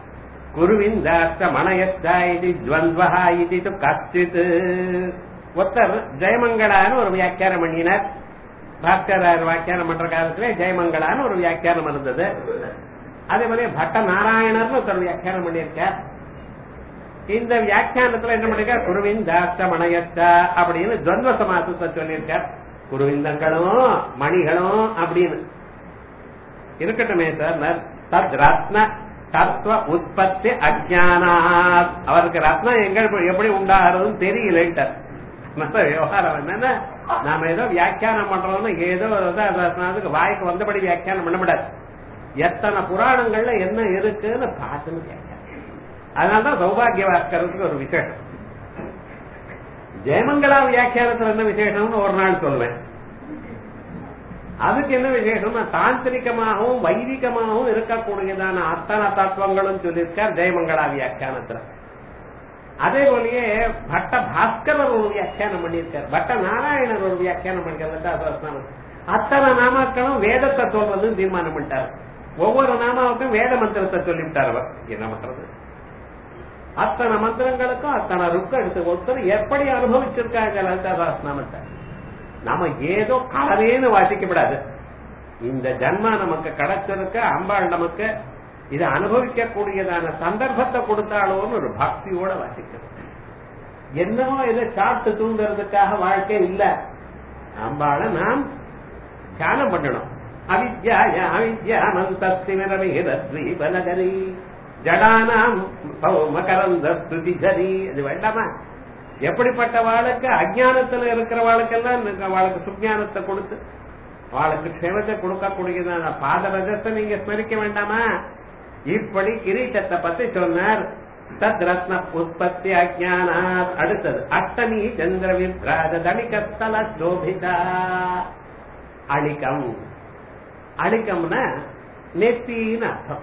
குருவிந்தாஸ்த மணயத்தா இது துவந்த்வஹா இது து கச்சித் ஒருத்தர் ஜெயமங்களான்னு ஒரு வியாக்கியானம் பண்ணினார் பாஸ்கரார் வியாக்கியானம் பண்ற காலத்துல ஜெயமங்களான்னு ஒரு வியாக்கியானம் இருந்தது அதே மாதிரி பட்ட நாராயணர்னு ஒருத்தர் வியாக்கியானம் பண்ணியிருக்கார் இந்த வியாக்கியானத்துல என்ன பண்ணிருக்கார் குருவிந்தாஸ்த மணயத்தா அப்படின்னு துவந்த சமாசத்தை சொல்லியிருக்கார் குருவிந்தங்களும் மணிகளும் அப்படின்னு இருக்கட்டுமே சார் தத் ரத்ன தத்துவ உற்பத்தி அஜானா அவருக்கு ரத்னம் எங்க எப்படி உண்டாகிறதுன்னு தெரியலன்ட்டார் நல்ல விவகாரம் என்னன்னா நாம ஏதோ வியாக்கியானம் பண்றோம்னு ஏதோ அதுக்கு வாய்க்கு வந்தபடி வியாக்கியானம் பண்ணக்கூடாது எத்தனை புராணங்கள்ல என்ன இருக்குன்னு பார்த்துன்னு வியாக்கியானம் அதனாலதான் சௌபாகிய வாஸ்கரத்துக்கு ஒரு விசேஷம் ஜெயமங்களா வியாக்கியானத்துல என்ன விசேஷம்னு ஒரு நாள் சொல்லுவேன் அதுக்கு என்ன விசேஷம்னா தாந்திரிகமாகவும் வைதிகமாகவும் இருக்கக்கூடியதான அத்தனை தத்துவங்களும் சொல்லியிருக்கார் ஜெயமங்களா வியாக்கியானத்துல அதே போலயே பட்ட பாஸ்கரர் ஒரு வியாக்கியானம் பண்ணியிருக்கார் பட்ட நாராயணர் ஒரு வியாக்கியானம் பண்ணிருக்காரு அத்தனை நாமாக்களும் வேதத்தை சொல்றதுன்னு தீர்மானம் பண்ணிட்டார் ஒவ்வொரு நாமாவுக்கும் வேத மந்திரத்தை சொல்லிவிட்டார் அவர் என்ன பண்றது அத்தனை மந்திரங்களுக்கும் அத்தனை ருக்கம் எடுத்து ஒருத்தர் எப்படி அனுபவிச்சிருக்காங்க லலிதா நாமத்தை நாம ஏதோ கலரேன்னு வாசிக்கப்படாது இந்த ஜன்மா நமக்கு கிடைச்சிருக்க அம்பாள் நமக்கு இதை அனுபவிக்க கூடியதான சந்தர்ப்பத்தை கொடுத்தாளோன்னு ஒரு பக்தியோட வாசிக்கணும் என்னமோ இதை சாப்பிட்டு தூங்குறதுக்காக வாழ்க்கை இல்ல அம்பாளை நாம் தியானம் பண்ணணும் அவித்யாய அவித்யானந்தஸ்திமிரமிகரி ஜடானாம் மகரந்த ஸ்துதிஜரி அது வேண்டாமா எப்படிப்பட்ட வாளுக்கு அஜானத்துல இருக்கிற வாளுக்கெல்லாம் வாளுக்கு சுஜானத்தை கொடுத்து வாளுக்கு க்ஷேமத்தை கொடுக்கக்கூடியதான பாதரஜத்தை நீங்க ஸ்மரிக்க வேண்டாமா இப்படி கிரீட்டத்தை பத்தி சொன்னார் தத் ரத்ன உற்பத்தி அஜானா அடுத்தது அஷ்டமி சந்திர விப்ராஜ தணிகஸ்தல சோபிதா அழிக்கம் அழிக்கம்னா நெத்தின்னு அர்த்தம்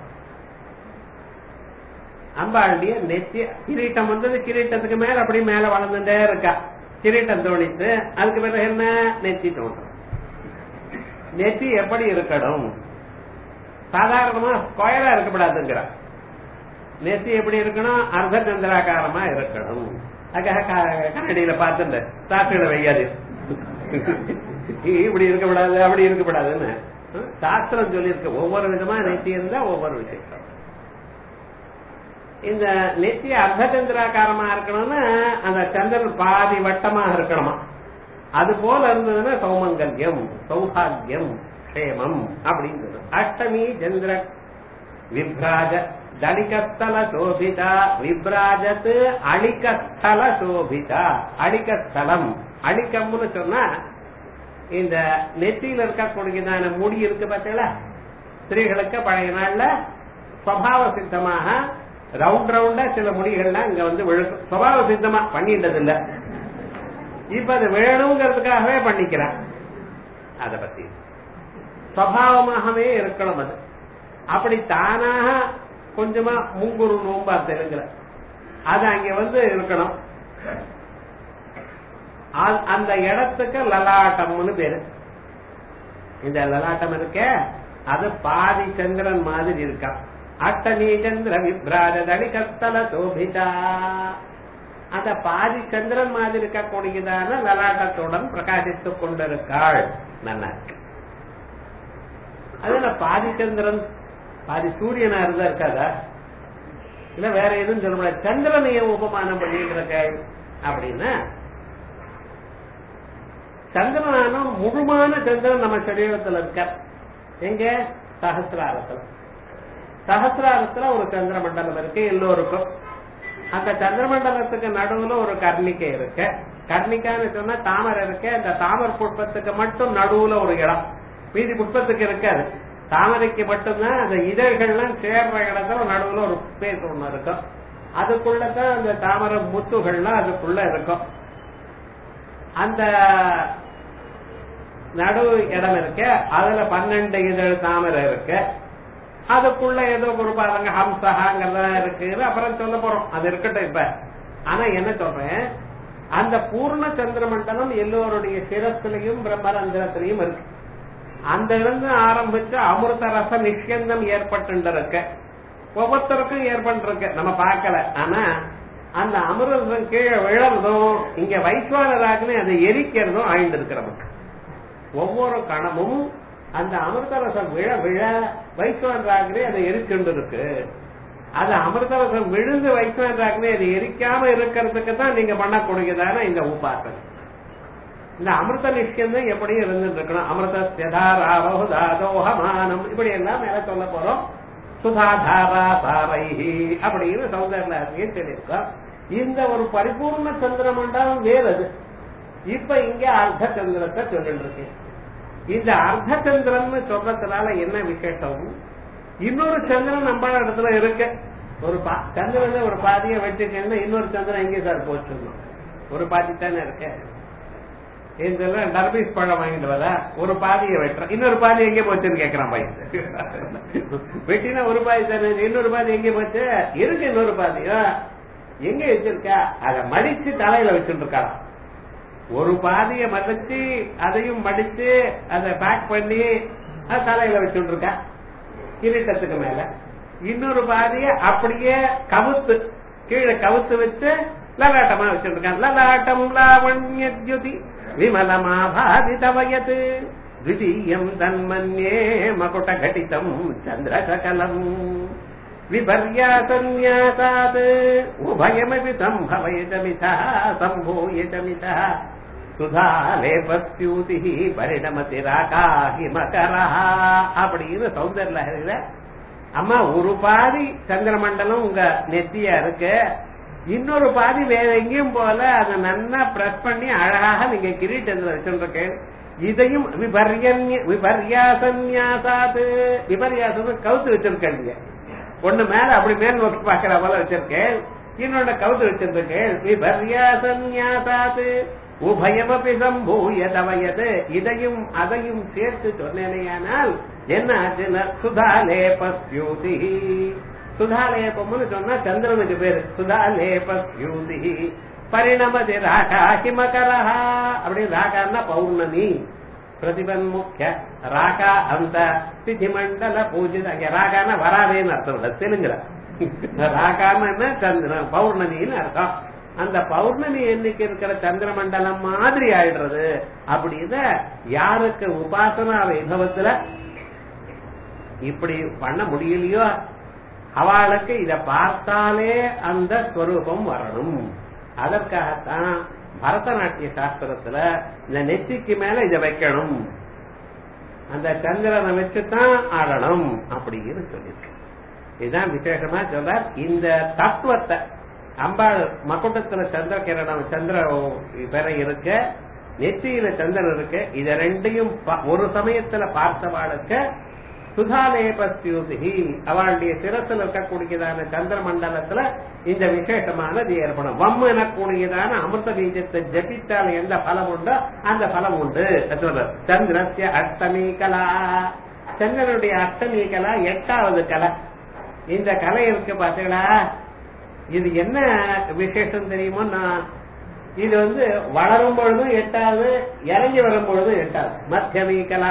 அம்பாளுடைய நெத்தி கிரீட்டம் வந்தது கிரீட்டத்துக்கு மேல அப்படி மேல வளர்ந்துட்டே இருக்கா கிரீட்டம் தோணித்து அதுக்கு பிறகு என்ன நெத்தி தோன்றும் நெத்தி எப்படி இருக்கணும் சாதாரணமா ஸ்கொயரா இருக்கக்கூடாதுங்கிற நெத்தி எப்படி இருக்கணும் அர்த்த சந்திராகாரமா இருக்கணும் அதுக்காக கண்ணடியில பார்த்துட்டு சாப்பிட வையாது இப்படி இருக்கக்கூடாது அப்படி இருக்கக்கூடாதுன்னு சாஸ்திரம் சொல்லியிருக்கு ஒவ்வொரு விதமா நெத்தி இருந்தா ஒவ்வொரு விஷயம் இந்த நெத்தி அர்த்தச்சந்திராகாரமா இருக்கணும்னா அந்த சந்திரன் பாதி வட்டமா இருக்கணுமா அது போல இருந்ததுன்னா சௌமங்கல்யம் சௌபாகியம் க்ஷேமம் அப்படின்னு அஷ்டமி சந்திர விப்ராஜ தலிகஸ்தல சோபிதா விப்ராஜத்து அழிகஸ்தல சோபிதா அழிகஸ்தலம் அழிக்கம்னு சொன்னா இந்த நெத்தியில இருக்கக்கூடியதான முடி இருக்கு பார்த்தீங்களா ஸ்திரீகளுக்கு பழைய நாள்ல சுவாவ சித்தமாக ரவுண்ட் ரவுண்டா சில முடிகள்லாம் இங்க வந்து விழுக்கும் சுவாவ சித்தமா பண்ணிட்டது இல்ல இப்ப அது வேணுங்கிறதுக்காகவே பண்ணிக்கிறான் அத பத்தி சுவாவமாகவே இருக்கணும் அது அப்படி தானாக கொஞ்சமா முங்குரு நோம்பா தெலுங்குல அது அங்க வந்து இருக்கணும் அந்த இடத்துக்கு லலாட்டம்னு பேரு இந்த லலாட்டம் இருக்க அது பாதி சந்திரன் மாதிரி இருக்கான் அட்டனி சந்திர விப்ராஜ தடிகத்தல சோபிதா அந்த பாதி சந்திரன் மாதிரி இருக்கக்கூடியதான லலாட்டத்துடன் பிரகாசித்துக் கொண்டிருக்காள் நல்லா இருக்கு அதுல பாதி சந்திரன் பாதி சூரியனா இருந்தா இருக்காதா இல்ல வேற எதுவும் சொல்ல முடியாது சந்திரனைய உபமானம் பண்ணிட்டு இருக்க அப்படின்னா சந்திரனானும் முழுமான சந்திரன் நம்ம சரீரத்துல இருக்க எங்க சகசிராரத்துல சகசிராரத்துல ஒரு சந்திர மண்டலம் இருக்கு எல்லோருக்கும் அந்த சந்திர மண்டலத்துக்கு நடுவுல ஒரு கர்ணிக்கை இருக்கு கர்ணிக்கான்னு சொன்னா தாமரை இருக்கு அந்த தாமர் புஷ்பத்துக்கு மட்டும் நடுவுல ஒரு இடம் மீதி புஷ்பத்துக்கு இருக்காது தாமரைக்கு மட்டும்தான் அந்த இதழ்கள்லாம் சேர்ற இடத்துல நடுவுல ஒரு ஸ்பேஸ் ஒண்ணு இருக்கும் அதுக்குள்ளதான் அந்த தாமரை முத்துகள்லாம் அதுக்குள்ள இருக்கும் அந்த நடு இடம் இருக்கு அதுல பன்னெண்டு இதழ் தாமரை இருக்கு அதுக்குள்ள ஏதோ ஒரு பாருங்க ஹம்சகாங்கிறதெல்லாம் இருக்கு அப்புறம் சொல்ல போறோம் அது இருக்கட்டும் இப்ப ஆனா என்ன சொல்றேன் அந்த பூர்ண சந்திர மண்டலம் எல்லோருடைய சிரத்திலையும் பிரம்மரந்திரத்திலையும் இருக்கு அந்த இருந்து ஆரம்பிச்சு அமிர்த ரச நிஷ்யந்தம் ஏற்பட்டு இருக்க ஒவ்வொருத்தருக்கும் ஏற்பட்டிருக்கு நம்ம பார்க்கல ஆனா அந்த அமிர்தம் கீழே விழறதும் இங்க வைஸ்வானராகனே அதை எரிக்கிறதும் ஆயிட்டு இருக்கு நமக்கு ஒவ்வொரு கணமும் அந்த அமிர்தரசம் விழ விழ வைஸ்வானராகனே அதை எரிச்சுண்டு இருக்கு அது அமிர்தரசம் விழுந்து வைஸ்வானராகனே அதை எரிக்காம இருக்கிறதுக்கு தான் நீங்க பண்ணக்கூடியதான இந்த உபாசனை இந்த அமிர்த நிஷ்யம் தான் எப்படியும் இருந்துட்டு இருக்கணும் அமிர்தோகமானம் இப்படி எல்லாம் மேல சொல்ல போறோம் சுதாதாரா தாரைஹி அப்படின்னு சௌந்தர்யாசிரியை சொல்லியிருக்கோம் இந்த ஒரு பரிபூர்ண சந்திர மண்டலம் வேறு அது இப்ப இங்க அர்த்த சந்திரத்தை சொல்லிட்டு இருக்கேன் இந்த அர்த்த சந்திரன் சொல்றதுனால என்ன விசேஷம் இன்னொரு சந்திரன் நம்ம இடத்துல இருக்கு ஒரு பா சந்திரன் ஒரு பாதியை வச்சுக்கன்னா இன்னொரு சந்திரன் எங்கே சார் போச்சிருந்தோம் ஒரு பாதி தானே இருக்கு இதெல்லாம் டர்பீஸ் பழம் வாங்கிட்டு வரா ஒரு பாதியை வெட்டுறான் இன்னொரு பாதி எங்கே போச்சுன்னு கேக்குறான் பையன் வெட்டினா ஒரு பாதி தானே இன்னொரு பாதி எங்கே போச்சு இருக்கு இன்னொரு பாதி ஆ, எங்க வச்சிருக்கா அதை மடிச்சு தலையில வச்சுட்டு இருக்காளாம் ஒரு பாதிய மடிச்சு அதையும் மடிச்சு அதை பேக் பண்ணி அது தலையில வச்சுட்டு இருக்கா கிரீட்டத்துக்கு மேல இன்னொரு பாதிய அப்படியே கவுத்து கீழே கவுத்து வச்சு லலாட்டமா வச்சுட்டு இருக்கான் லலாட்டம் லாவண்யத்யுதி விமலமாபாதிதவயத் द्वितीयम् तन्मन्ये मकुटघटितम् चन्द्रसकलम् विपर्यासन्न्यासात् उभयमपि सम्भवयतमितः सम्भूयतमितः சுதாலேபஸ்யூதி பரிணமதி ராகா ஹிமகரா அப்படின்னு சௌந்தர் லஹரியில அம்மா ஒரு பாதி சந்திரமண்டலம் உங்க நெத்தியா இருக்கு இன்னொரு பாதி வேற எங்கேயும் போல அதை நன்னா பிரஸ் பண்ணி அழகாக நீங்க கிரீட்டத்துல வச்சுருக்கேன் இதையும் விபர்யன்ய விபர்யாசன்யாசாது விபர்யாசம் கவுத்து வச்சிருக்கீங்க ஒண்ணு மேல அப்படி மேல் நோக்கி பாக்குற போல வச்சிருக்கேன் இன்னொன்னு கவுத்து வச்சிருக்கேன் விபர்யாசன்யாசாது உபயமபி சம்பூய தவயது இதையும் அதையும் சேர்த்து சொன்னேனையானால் என்ன ஆச்சுன்னா சுதாலேபஸ்யூதி சுதாலேபம்னு சொன்னா சந்திரனுக்கு பேரு சுதாலேபஸ்யூதி பரிணமதி ராகா ஹிமகரஹா அப்படி ராகான்னா பௌர்ணமி பிரதிபன் முக்கிய ராகா அந்த திதி மண்டல பூஜித அங்க ராகானா வராதேன்னு அர்த்தம் இல்ல தெலுங்குல ராகான்னு என்ன சந்திரன் பௌர்ணமின்னு அர்த்தம் அந்த பௌர்ணமி எண்ணிக்கை இருக்கிற சந்திர மண்டலம் மாதிரி ஆயிடுறது அப்படின்னு யாருக்கு உபாசனா வைபவத்துல இப்படி பண்ண முடியலையோ அவளுக்கு இத பார்த்தாலே அந்த ஸ்வரூபம் வரணும் அதற்காகத்தான் பரதநாட்டிய சாஸ்திரத்துல இந்த நெத்திக்கு மேல இத வைக்கணும் அந்த சந்திரனை வச்சுதான் ஆடணும் அப்படின்னு சொல்லியிருக்கு இதுதான் விசேஷமா சொல்றார் இந்த தத்துவத்தை அம்பாள் மக்குட்டத்துல சந்திர கிரணம் சந்திர பெற இருக்க நெற்றியில சந்திரன் இருக்கு இத ரெண்டையும் ப- ஒரு சமயத்துல பார்த்தவாளுக்கு சுதாலேபஸ்யூதி அவளுடைய சிரசில் இருக்கக்கூடியதான சந்திர மண்டலத்துல இந்த விசேஷமானது ஏற்படும் வம் எனக்கூடியதான அமிர்த பீஜத்தை ஜபித்தால் எந்த பலம் உண்டோ அந்த பலம் உண்டு அது சொல்றார். சந்திரஸ்ய அஷ்டமி கலா சந்திரனுடைய அஷ்டமி கலா எட்டாவது கலை இந்த கலை இருக்கு பாத்தீங்களா இது என்ன விசேஷம் தெரியுமோ நான் இது வந்து வளரும் பொழுதும் எட்டாவது இறங்கி வரும் பொழுதும் எட்டாவது மத்தியமி கலா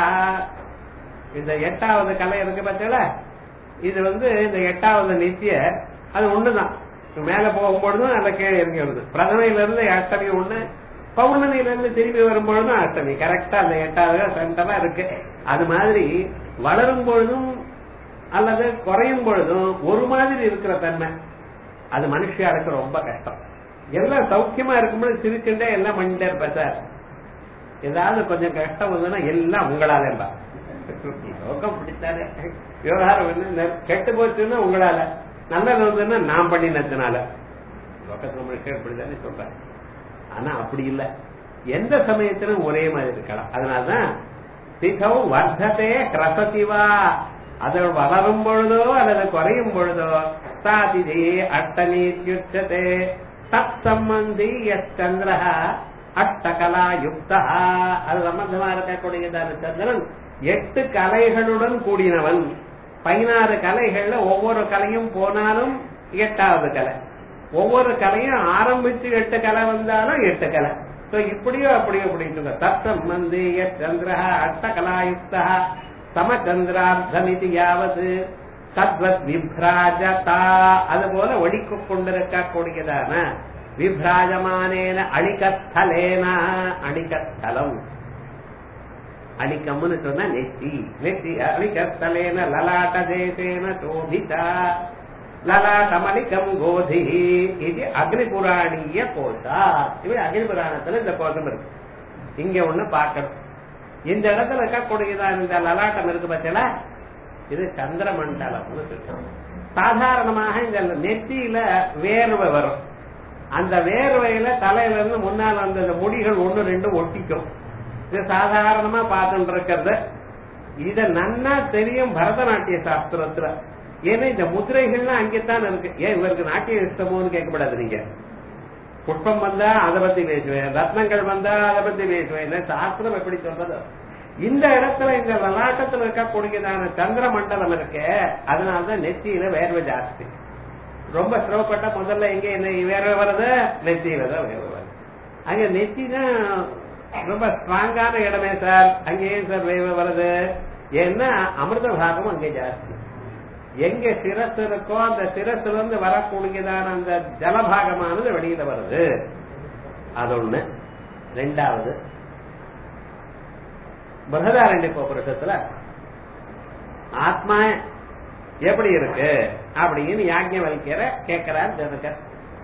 இந்த எட்டாவது கலை இருக்கு பார்த்தீங்களா இது வந்து இந்த எட்டாவது நித்திய அது ஒண்ணுதான் மேல போகும்பொழுதும் அந்த கீழே இறங்கி வருது பிரதமையில இருந்து அஷ்டமி ஒண்ணு பௌர்ணமியில இருந்து திரும்பி வரும்பொழுதும் அஷ்டமி கரெக்டா அந்த எட்டாவது சென்டரா இருக்கு அது மாதிரி வளரும் பொழுதும் அல்லது குறையும் பொழுதும் ஒரு மாதிரி இருக்கிற தன்மை அது மனுஷியாளுக்கு ரொம்ப கஷ்டம் எல்லாம் சௌக்கியமா இருக்கும்போது சிரிச்சுட்டே எல்லாம் பண்ணிட்டே இருப்ப சார் ஏதாவது கொஞ்சம் கஷ்டம் வந்ததுன்னா எல்லாம் உங்களால இல்ல லோகம் பிடித்தாரு விவகாரம் என்ன கெட்டு போச்சுன்னா உங்களால நல்லது வந்ததுன்னா நான் பண்ணினதுனால லோகத்துல மனுஷன் இப்படிதானே சொல்றேன் ஆனா அப்படி இல்ல எந்த சமயத்திலும் ஒரே மாதிரி இருக்கலாம் அதனாலதான் திகௌ வர்த்ததே கிரசதிவா அது வளரும் பொழுதோ அல்லது குறையும் பொழுதோ சாதிதே அட்டனீத்யுச்சதே தத் சம்பந்தி எஸ் சந்திரஹ அஷ்டகலா யுக்தா அது சம்பந்தமா இருக்கக்கூடியதான சந்திரன் எட்டு கலைகளுடன் கூடினவன் பதினாறு கலைகள்ல ஒவ்வொரு கலையும் போனாலும் எட்டாவது கலை ஒவ்வொரு கலையும் ஆரம்பிச்சு எட்டு கலை வந்தாலும் எட்டு கலை சோ இப்படியோ அப்படியோ அப்படின்னு தத்தம்பந்தி சந்திர அஷ்டகலாயுக்தா சமச்சந்திரார்த்தமிதி யாவது தத்வத் விப்ராஜதா அதுபோல ஒழிக்கு கொண்டிருக்கக்கூடியதான விப்ராஜமானேன அணிகஸ்தலேன அணிகஸ்தலம் அணிக்கம்னு சொன்னா நெத்தி நெத்தி அணிகஸ்தலேன லலாட்ட தேசேன சோபிதா லலாட்டமணிக்கம் கோதி இது அக்னிபுராணிய கோஷா இது அக்னிபுராணத்துல இந்த கோஷம் இருக்கு இங்க ஒண்ணு பார்க்கணும் இந்த இடத்துல இருக்கக்கூடியதான் இந்த லலாட்டம் இருக்கு பார்த்தீங்களா இது சந்திர மண்டலம்னு சொல்றோம் சாதாரணமாக இந்த நெத்தியில வேர்வை வரும் அந்த வேர்வையில தலையில இருந்து முன்னால் அந்த இந்த முடிகள் ஒண்ணு ரெண்டு ஒட்டிக்கும் இது சாதாரணமா பார்த்துட்டு இருக்கிறது இத நன்னா தெரியும் பரதநாட்டிய சாஸ்திரத்துல ஏன்னா இந்த முதிரைகள்லாம் அங்கேத்தான் இருக்கு ஏன் இவருக்கு நாட்டிய இஷ்டமோன்னு கேட்கப்படாது நீங்க புஷ்பம் வந்தா அதை பத்தி பேசுவேன் ரத்னங்கள் வந்தா அதை பத்தி பேசுவேன் இந்த சாஸ்திரம் எப்படி சொல்றது இந்த இடத்துல இந்த லலாட்டத்துல இருக்கக்கூடியதான சந்திர மண்டலம் இருக்கு அதனாலதான் நெத்தியில வேர்வை ஜாஸ்தி ரொம்ப சிரமப்பட்ட முதல்ல எங்க என்ன வேர்வை வருது நெத்தியில தான் வேர்வை வருது அங்க நெத்தி தான் ரொம்ப ஸ்ட்ராங்கான இடமே சார் அங்க ஏன் சார் வேர்வை வருது ஏன்னா அமிர்த பாகம் அங்கே ஜாஸ்தி எங்க சிரஸ் இருக்கோ அந்த சிரஸ்ல இருந்து வரக்கூடியதான அந்த ஜலபாகமானது வெளியில வருது அது ஒண்ணு ரெண்டாவது பிரகதாரண்ய கோபுரத்துல ஆத்மா எப்படி இருக்கு அப்படின்னு யாக்கியம் வலிக்கிற கேட்கிறார் ஜனகர்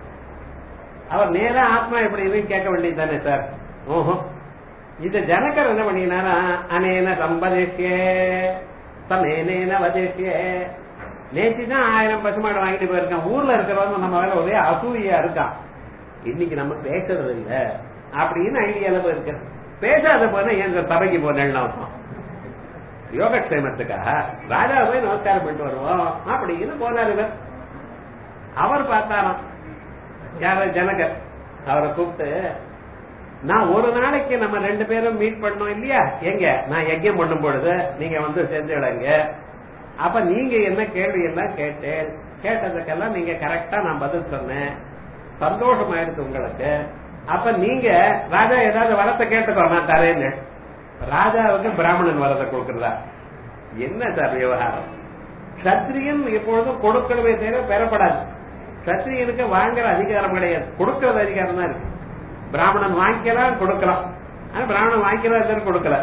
அவர் நேரா ஆத்மா எப்படி இருக்கு கேட்க வேண்டியது தானே சார் ஓஹோ இது ஜனகர் என்ன பண்ணினாரா அனேன சம்பதேசியே சமேனேன வதேசியே நேற்று தான் ஆயிரம் பசுமாடு வாங்கிட்டு போயிருக்கான் ஊர்ல இருக்கிறவங்க நம்ம வேலை ஒரே அசூயா இருக்கான் இன்னைக்கு நம்ம பேசுறது இல்ல அப்படின்னு ஐடியால போயிருக்க பேசாத போனா எங்க சபைக்கு போனேன்னு யோகக்ஷேமத்துக்காக ராஜா போய் நமஸ்காரம் பண்ணிட்டு வருவோம் அப்படின்னு போனார் இவர் அவர் பார்த்தாராம் யார ஜனகர் அவரை கூப்பிட்டு நான் ஒரு நாளைக்கு நம்ம ரெண்டு பேரும் மீட் பண்ணோம் இல்லையா எங்க நான் யஜ்யம் பண்ணும் பொழுது நீங்க வந்து சேர்ந்துடுங்க அப்ப நீங்க என்ன கேள்வி எல்லாம் கேட்டேன் கேட்டதுக்கெல்லாம் நீங்க கரெக்டா நான் பதில் சொன்னேன் சந்தோஷம் ஆயிடுச்சு உங்களுக்கு அப்ப நீங்க ராஜா ஏதாவது வரத்தை கேட்டுக்கோ நான் தரேன்னு ராஜாவுக்கு பிராமணன் வரத்தை கொடுக்கறதா என்ன சார் விவகாரம் சத்திரியன் எப்பொழுதும் கொடுக்கணுமே தவிர பெறப்படாது சத்திரியனுக்கு வாங்குற அதிகாரம் கிடையாது கொடுக்கறது அதிகாரம் தான் இருக்கு பிராமணன் வாங்கிக்கலாம் கொடுக்கலாம் ஆனா பிராமணன் வாங்கிக்கலாம் கொடுக்கல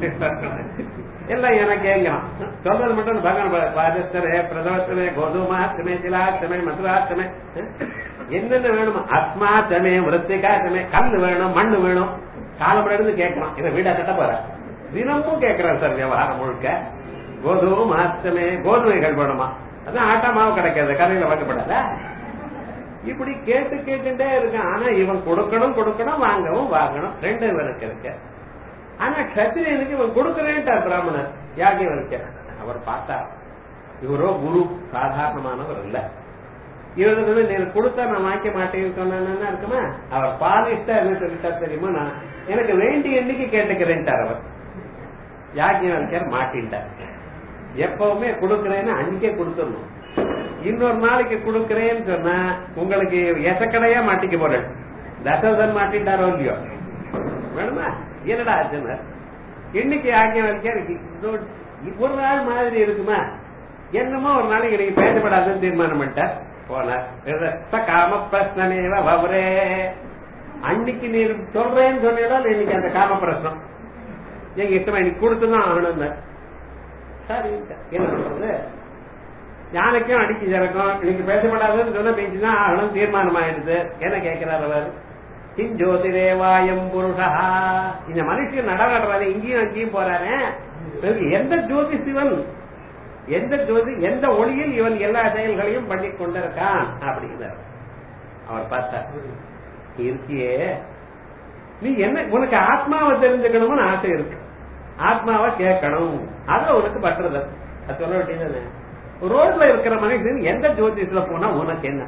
எல்லாம் எனக்கு கேட்கலாம் சொல்றது மட்டும் பகவான் பாதஸ்தரே பிரதவஸ்தமே கோதுமாஸ்தமே சிலாஸ்தமே மதுராஸ்தமே என்னென்ன வேணுமோ அஸ்மாத்தமே விருத்திகாத்தமே கல் வேணும் மண்ணு வேணும் காலம் இருந்து கேட்கலாம் இதை வீடா கட்ட போற தினமும் கேட்கிறேன் சார் விவகாரம் முழுக்க கோதுமை அஸ்தமே கோதுமைகள் வேணுமா அதான் ஆட்டா மாவு கிடைக்காது கடையில வாக்கப்படாத இப்படி கேட்டு கேட்டுட்டே இருக்கான் ஆனா இவன் கொடுக்கணும் கொடுக்கணும் வாங்கவும் வாங்கணும் ரெண்டு இவனுக்கு இருக்கு ஆனா கத்திரியனுக்கு இவன் கொடுக்கறேன்ட்டார் பிராமணர் யாகி வைக்க அவர் பார்த்தா இவரோ குரு சாதாரணமானவர் இல்ல இவருக்கு நீ கொடுத்தா நான் வாங்கிக்க மாட்டேன்னு சொன்னா இருக்குமா அவர் பாலிஷ்டா என்ன சொல்லிட்டா தெரியுமா நான் எனக்கு வேண்டிய எண்ணிக்கை கேட்டுக்கிறேன்ட்டார் அவர் யாக்கியவல்யர் மாட்டின்ட்டார் எப்பவுமே கொடுக்கறேன்னு அன்னைக்கே கொடுத்துடணும் இன்னொரு நாளைக்கு கொடுக்கறேன்னு சொன்னா உங்களுக்கு எசக்கடையா மாட்டிக்க போறேன் தசரதன் மாட்டிட்டாரோ இல்லையோ வேணுமா என்னடா ஆச்சுன்னா இன்னைக்கு ஆக்கியவல்யர் ஒரு நாள் மாதிரி இருக்குமா என்னமோ ஒரு நாளைக்கு நீங்க பேசப்படாதுன்னு தீர்மானம் பண்ணிட்டார் போனார் காம பிரச்சனமேவ வவரே அன்னைக்கு நீ சொல்றேன்னு சொன்னா இன்னைக்கு அந்த காம பிரச்சனம் எங்க இஷ்டமா இன்னைக்கு கொடுத்துதான் ஆகணும் சரி என்ன சொல்றது யானைக்கும் அடிச்சு சிறக்கும் இன்னைக்கு பேசப்படாதுன்னு சொன்ன பேச்சுதான் ஆகணும் தீர்மானம் ஆயிடுது என்ன கேட்கிறார் அவர் ஜோதிரேவாயம் புருஷா இந்த மனுஷன் நடனாடுறாரு இங்கேயும் அங்கேயும் போறாரு எந்த ஜோதி சிவன் எந்த ஜோதி எந்த ஒளியில் இவன் எல்லா செயல்களையும் பண்ணி கொண்டிருக்கான் அப்படிங்கிறார் அவர் பார்த்தார் இருக்கியே நீ என்ன உனக்கு ஆத்மாவை தெரிஞ்சுக்கணும்னு ஆசை இருக்கு ஆத்மாவை கேட்கணும் அது உனக்கு பட்டுறது அது சொல்ல வேண்டியது ரோட்ல இருக்கிற மனுஷன் எந்த ஜோதிஷத்துல போனா உனக்கு என்ன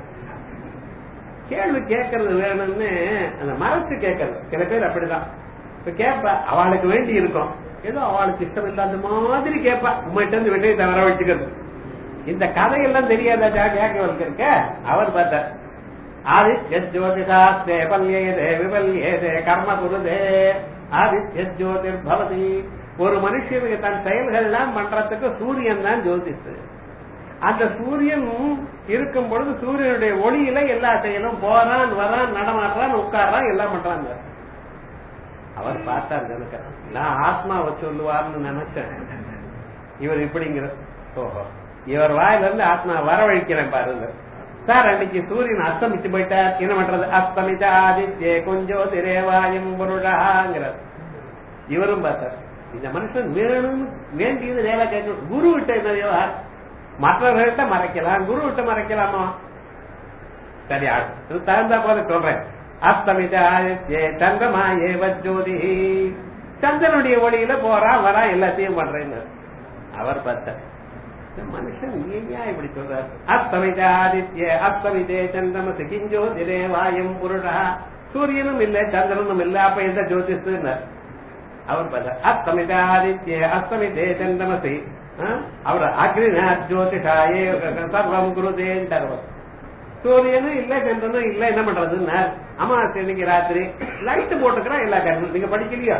கேள்வி கேட்கறது வேணும்னு அந்த மனசு கேட்கறது சில பேர் அப்படிதான் இப்ப கேட்பா அவளுக்கு வேண்டி இருக்கும் ஏதோ அவளுக்கு இஷ்டம் இல்லாத மாதிரி கேட்பா உங்கள்கிட்ட இருந்து வெற்றியை தவற வச்சுக்கிறது இந்த கதையெல்லாம் தெரியாதா கேட்க இருக்க அவர் பார்த்தார் ஆதித்ய ஜோதிஷாஸ்தே பல்யேதே விபல்யேதே கர்ம குருதே ஆதித்ய ஜோதிர் பவதி ஒரு மனுஷனுக்கு தன் செயல்கள் எல்லாம் பண்றதுக்கு சூரியன் தான் ஜோதிஷு அந்த சூரியன் இருக்கும் பொழுது சூரியனுடைய ஒளியில எல்லா செயலும் போறான் வரான் நடமாடுறான் உட்கார்றான் எல்லாம் பண்றாங்க அவர் பார்த்தார் ஜனகர் நான் ஆத்மாவை சொல்லுவார்னு நினைச்சேன் இவர் இப்படிங்கிற ஓஹோ இவர் வாயில இருந்து ஆத்மா வரவழிக்கிறேன் பாருங்க சார் அன்னைக்கு சூரியன் அஸ்தமிச்சு போயிட்டார் என்ன பண்றது அஸ்தமிச்ச ஆதித்ய கொஞ்சோ திரேவாயும் புருஷாங்கிறார் இவரும் பார்த்தார் இந்த மனுஷன் வேணும் வேண்டியது வேலை கேட்கணும் குரு விட்ட என்ன விவகாரம் மற்றவர்கள்ட்ட மறைக்கலாம் குரு விட்ட மறைக்கலாமா சரி அது தகுந்தா போல சொல்றேன் அஸ்தமித ஆதித்ய சந்திரமா ஏவ ஜோதி சந்திரனுடைய ஒளியில போறா வரா எல்லாத்தையும் பண்றேன்னு அவர் பார்த்தார் இந்த மனுஷன் ஏன் இப்படி சொல்றார் அஸ்தமித ஆதித்ய அஸ்தமிதே சந்திரமசு கிஞ்சோ திரே வாயம் புருஷா சூரியனும் இல்ல சந்திரனும் இல்ல அப்ப எந்த ஜோதிஷ் அவர் பார்த்தார் அஸ்தமித ஆதித்ய அஸ்தமிதே சந்திரமசி அவர் அக்னினா ஜோதிஷாயே சர்வம் குருதேன்ட்டார் சூரியனும் இல்ல சந்திரனும் இல்ல என்ன பண்றதுன்னா அமாவாசை இன்னைக்கு ராத்திரி லைட் போட்டுக்கிறோம் எல்லா கருத்து நீங்க படிக்கலையா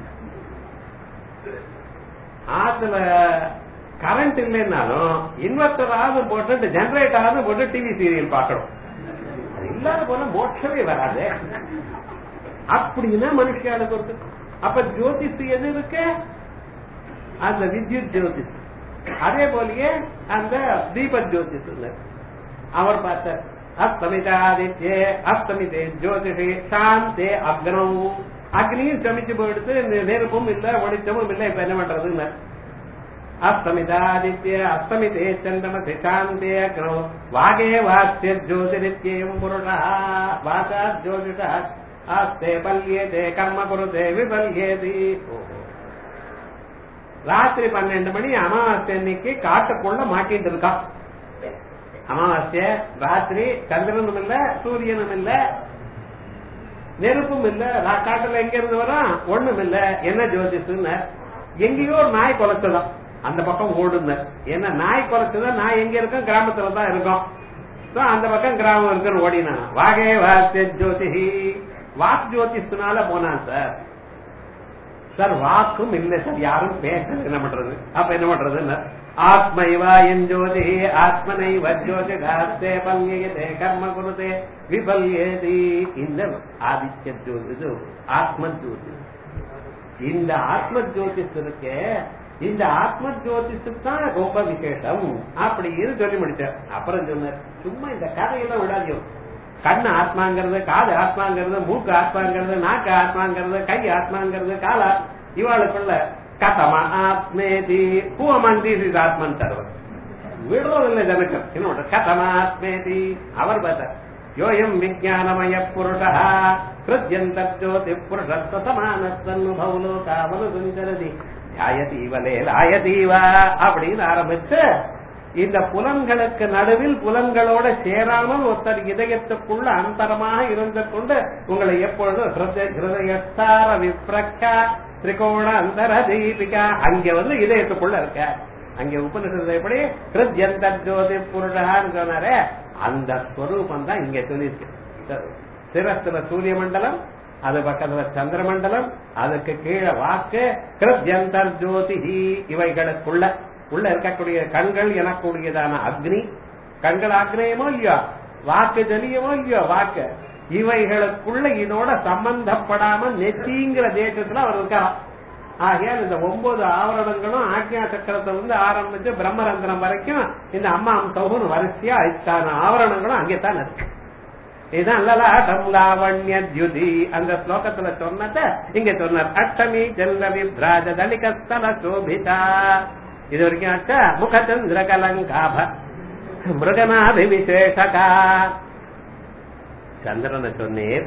ஆத்துல கரண்ட் இல்லைன்னாலும் இன்வெர்டர் ஆகுது போட்டு ஜெனரேட் ஆகுது போட்டு டிவி சீரியல் பார்க்கணும் அது இல்லாத போல மோட்சமே வராது அப்படின்னா மனுஷியால பொறுத்து அப்ப ஜோதிஷ் எது இருக்கு அந்த வித்யுத் ஜோதிஷ் அதே போலயே அந்த தீப ஜோதிஷ் அவர் பார்த்தார் அஸ்தமிதாதித்யே அஸ்தமிதே ஜோதிஷி சாந்தே அக்னௌ அக்னியும் சமிச்சு போயிடுத்து நெருப்பும் இல்ல ஒளிச்சமும் இல்ல இப்ப என்ன பண்றதுன்னு அஸ்தமிதாதித்ய அஸ்தமிதே சந்திரமசி சாந்தே அக்னௌ வாகே வாஸ்ய ஜோதிரித்யம் புருஷா வாசா ஜோதிஷா ஆஸ்தே பல்யேதே கர்ம குருதே விபல்யேதி ராத்திரி பன்னெண்டு மணி அமாவாசை அன்னைக்கு காட்டுக்குள்ள மாட்டிட்டு இருக்கான் அமாவாசை ராத்திரி சந்திரனும் இல்ல சூரியனும் இல்ல நெருப்பும் இல்ல காட்டுல எங்க இருந்து வரும் ஒண்ணும் இல்ல என்ன ஜோதிஷுன்னு எங்கேயோ ஒரு நாய் குலைச்சதான் அந்த பக்கம் ஓடுங்க ஏன்னா நாய் குலைச்சதான் நாய் எங்க இருக்கும் கிராமத்துல தான் இருக்கும் அந்த பக்கம் கிராமம் இருக்குன்னு ஓடினா வாகே வாசிய ஜோதிஹி வாக் ஜோதிஷனால போனான் சார் சார் வாக்கும் இல்ல சார் யாரும் பேச என்ன பண்றது அப்ப என்ன பண்றதுன்னு ஆத்மைவா என் ஜோதி ஆத்மனை வஜோதிகாஸ்தே பல்யதே கர்ம குருதே விபல்யேதி இந்த ஆதித்ய ஜோதி ஆத்ம ஜோதி இந்த ஆத்ம ஜோதிஷ் இருக்கே இந்த ஆத்ம ஜோதிஷு தான் ரொம்ப விசேஷம் அப்படின்னு சொல்லி முடிச்சார் அப்புறம் சொன்னார் சும்மா இந்த கதையெல்லாம் விடாதியும் கண்ணு ஆத்மாங்கிறது காது ஆத்மாங்கிறது மூக்கு ஆத்மாங்கிறது நாக்கு ஆத்மாங்கிறது கை ஆத்மாங்கிறது கால இவாளுக்குள்ள கதம ஆத்மேதி பூவமந்தி ஆத்மன் தருவர் விடுறதில்லை ஜனக்கம் என்ன கதம ஆத்மேதி அவர் பார்த்தார் யோயம் விஜயானமய புருஷா கிருத்யந்த ஜோதி புருஷமானஸ்தன்னுபவலோ காவலு சுந்தரதி யாயதீவலே லாயதீவா அப்படின்னு ஆரம்பிச்சு இந்த புலன்களுக்கு நடுவில் புலன்களோட சேராமல் ஒருத்தர் இதயத்துக்குள்ள அந்தரமாக இருந்து கொண்டு உங்களை எப்பொழுதும் ஹிருதயஸ்தார விப்ரக்கா திரிகோண அந்தர தீபிகா அங்க வந்து இதயத்துக்குள்ள இருக்க அங்க உபநிஷத்து எப்படி ஹிருத்யந்த ஜோதி புருஷான்னு சொன்னாரே அந்த ஸ்வரூபம் தான் இங்க சொல்லியிருக்கு சிரஸ்துல சூரிய மண்டலம் அது பக்கத்துல சந்திர மண்டலம் அதுக்கு கீழே வாக்கு கிருத்யந்தர் ஜோதி இவைகளுக்குள்ள உள்ள இருக்கக்கூடிய கண்கள் எனக்கூடியதான அக்னி கண்கள் அக்னேயமோ இல்லையோ வாக்கு ஜலியமோ இல்லையோ வாக்கு இவைகளுக்குள்ள இதோட சம்பந்தப்படாம நெத்திங்கிற தேசத்துல அவர் இருக்கலாம் ஆகையால் இந்த ஒன்பது ஆவரணங்களும் ஆக்ஞா சக்கரத்தை வந்து ஆரம்பிச்சு பிரம்மரந்திரம் வரைக்கும் இந்த அம்மா அம்சவுன்னு வரிசையா அதுக்கான ஆவரணங்களும் அங்கேதான் இருக்கு இதுதான் லலாட்டம் லாவண்ய தியுதி அந்த ஸ்லோகத்துல சொன்னத இங்க சொன்னார் அட்டமி ஜல்ல விப்ராஜ தலிகஸ்தல சோபிதா இது வரைக்கும் ஆச்சா முகச்சந்திர கலங்காப மிருகநாதி விசேஷகா சந்திரனை சொன்னீர்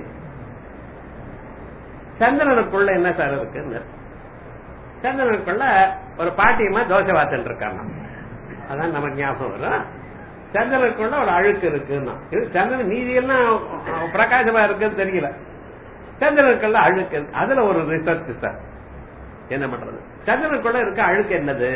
சந்திரனுக்குள்ள என்ன சார் இருக்கு சந்திரனுக்குள்ள ஒரு பாட்டியமா தோசை வாத்தன் இருக்காங்க அதான் நமக்கு ஞாபகம் வரும் சந்திரனுக்குள்ள ஒரு அழுக்கு இருக்குன்னா இது சந்திரன் மீதி எல்லாம் பிரகாசமா இருக்குன்னு தெரியல சந்திரனுக்குள்ள அழுக்கு இருக்கு அதுல ஒரு ரிசர்ச் சார் என்ன பண்றது சந்திரனுக்குள்ள இருக்க அழுக்கு என்னது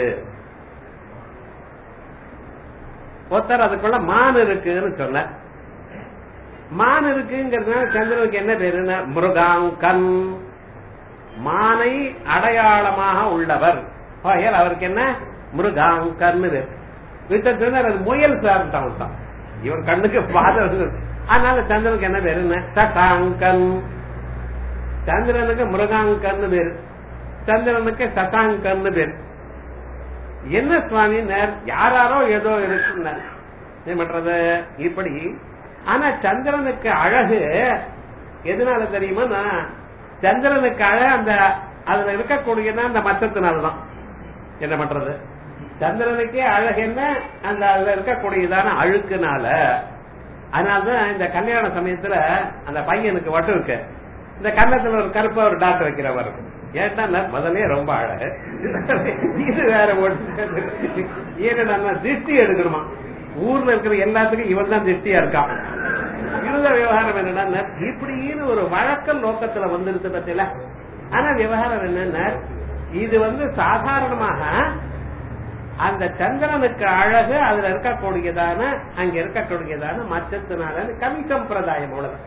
ஒருத்தர் அதுக்குள்ள மான் இருக்குன்னு சொன்ன மான் இருக்குங்கிறதுனால சந்திரனுக்கு என்ன பேருன்னா மிருகாங்கன் மானை அடையாளமாக உள்ளவர் ஆகையால் அவருக்கு என்ன மிருகாங்கன்னு பேர் வித்தத்துனா அது முயல் சார்ட்டான் தான் இவன் கண்ணுக்கு பாதம் அதனால சந்திரனுக்கு என்ன பேரு என்ன சசாங்கன் சந்திரனுக்கு மிருகாங்கன்னு பேரு சந்திரனுக்கு சசாங்கன்னு பேரு என்ன சுவாமி யாராரோ ஏதோ இருக்குன்னார் என்ன பண்றது இப்படி ஆனா சந்திரனுக்கு அழகு எதனால தெரியுமா சந்திரனுக்கு அழகு அந்த அதுல இருக்கக்கூடியனா அந்த மச்சத்தினாலதான் என்ன பண்றது சந்திரனுக்கே அழகு என்ன அந்த அதுல இருக்கக்கூடியதான அழுக்குனால அதனாலதான் இந்த கல்யாண சமயத்துல அந்த பையனுக்கு வட்டம் இருக்கு இந்த கன்னத்துல ஒரு கருப்பா ஒரு டாக்டர் வைக்கிறவர் ஏன்னா முதலே ரொம்ப அழகு இது வேற ஒன்று ஏன்னா திருஷ்டி எடுக்கணுமா ஊர்ல இருக்கிற எல்லாத்துக்கும் இவன் தான் திருஷ்டியா இருக்கான் இருந்த விவகாரம் என்னன்னா இப்படின்னு ஒரு வழக்கம் நோக்கத்துல வந்துருது பத்தில ஆனா விவகாரம் என்னன்னா இது வந்து சாதாரணமாக அந்த சந்திரனுக்கு அழகு அதுல இருக்கக்கூடியதான அங்க இருக்கக்கூடியதான மச்சத்தினால கவி சம்பிரதாயம் அவ்வளவு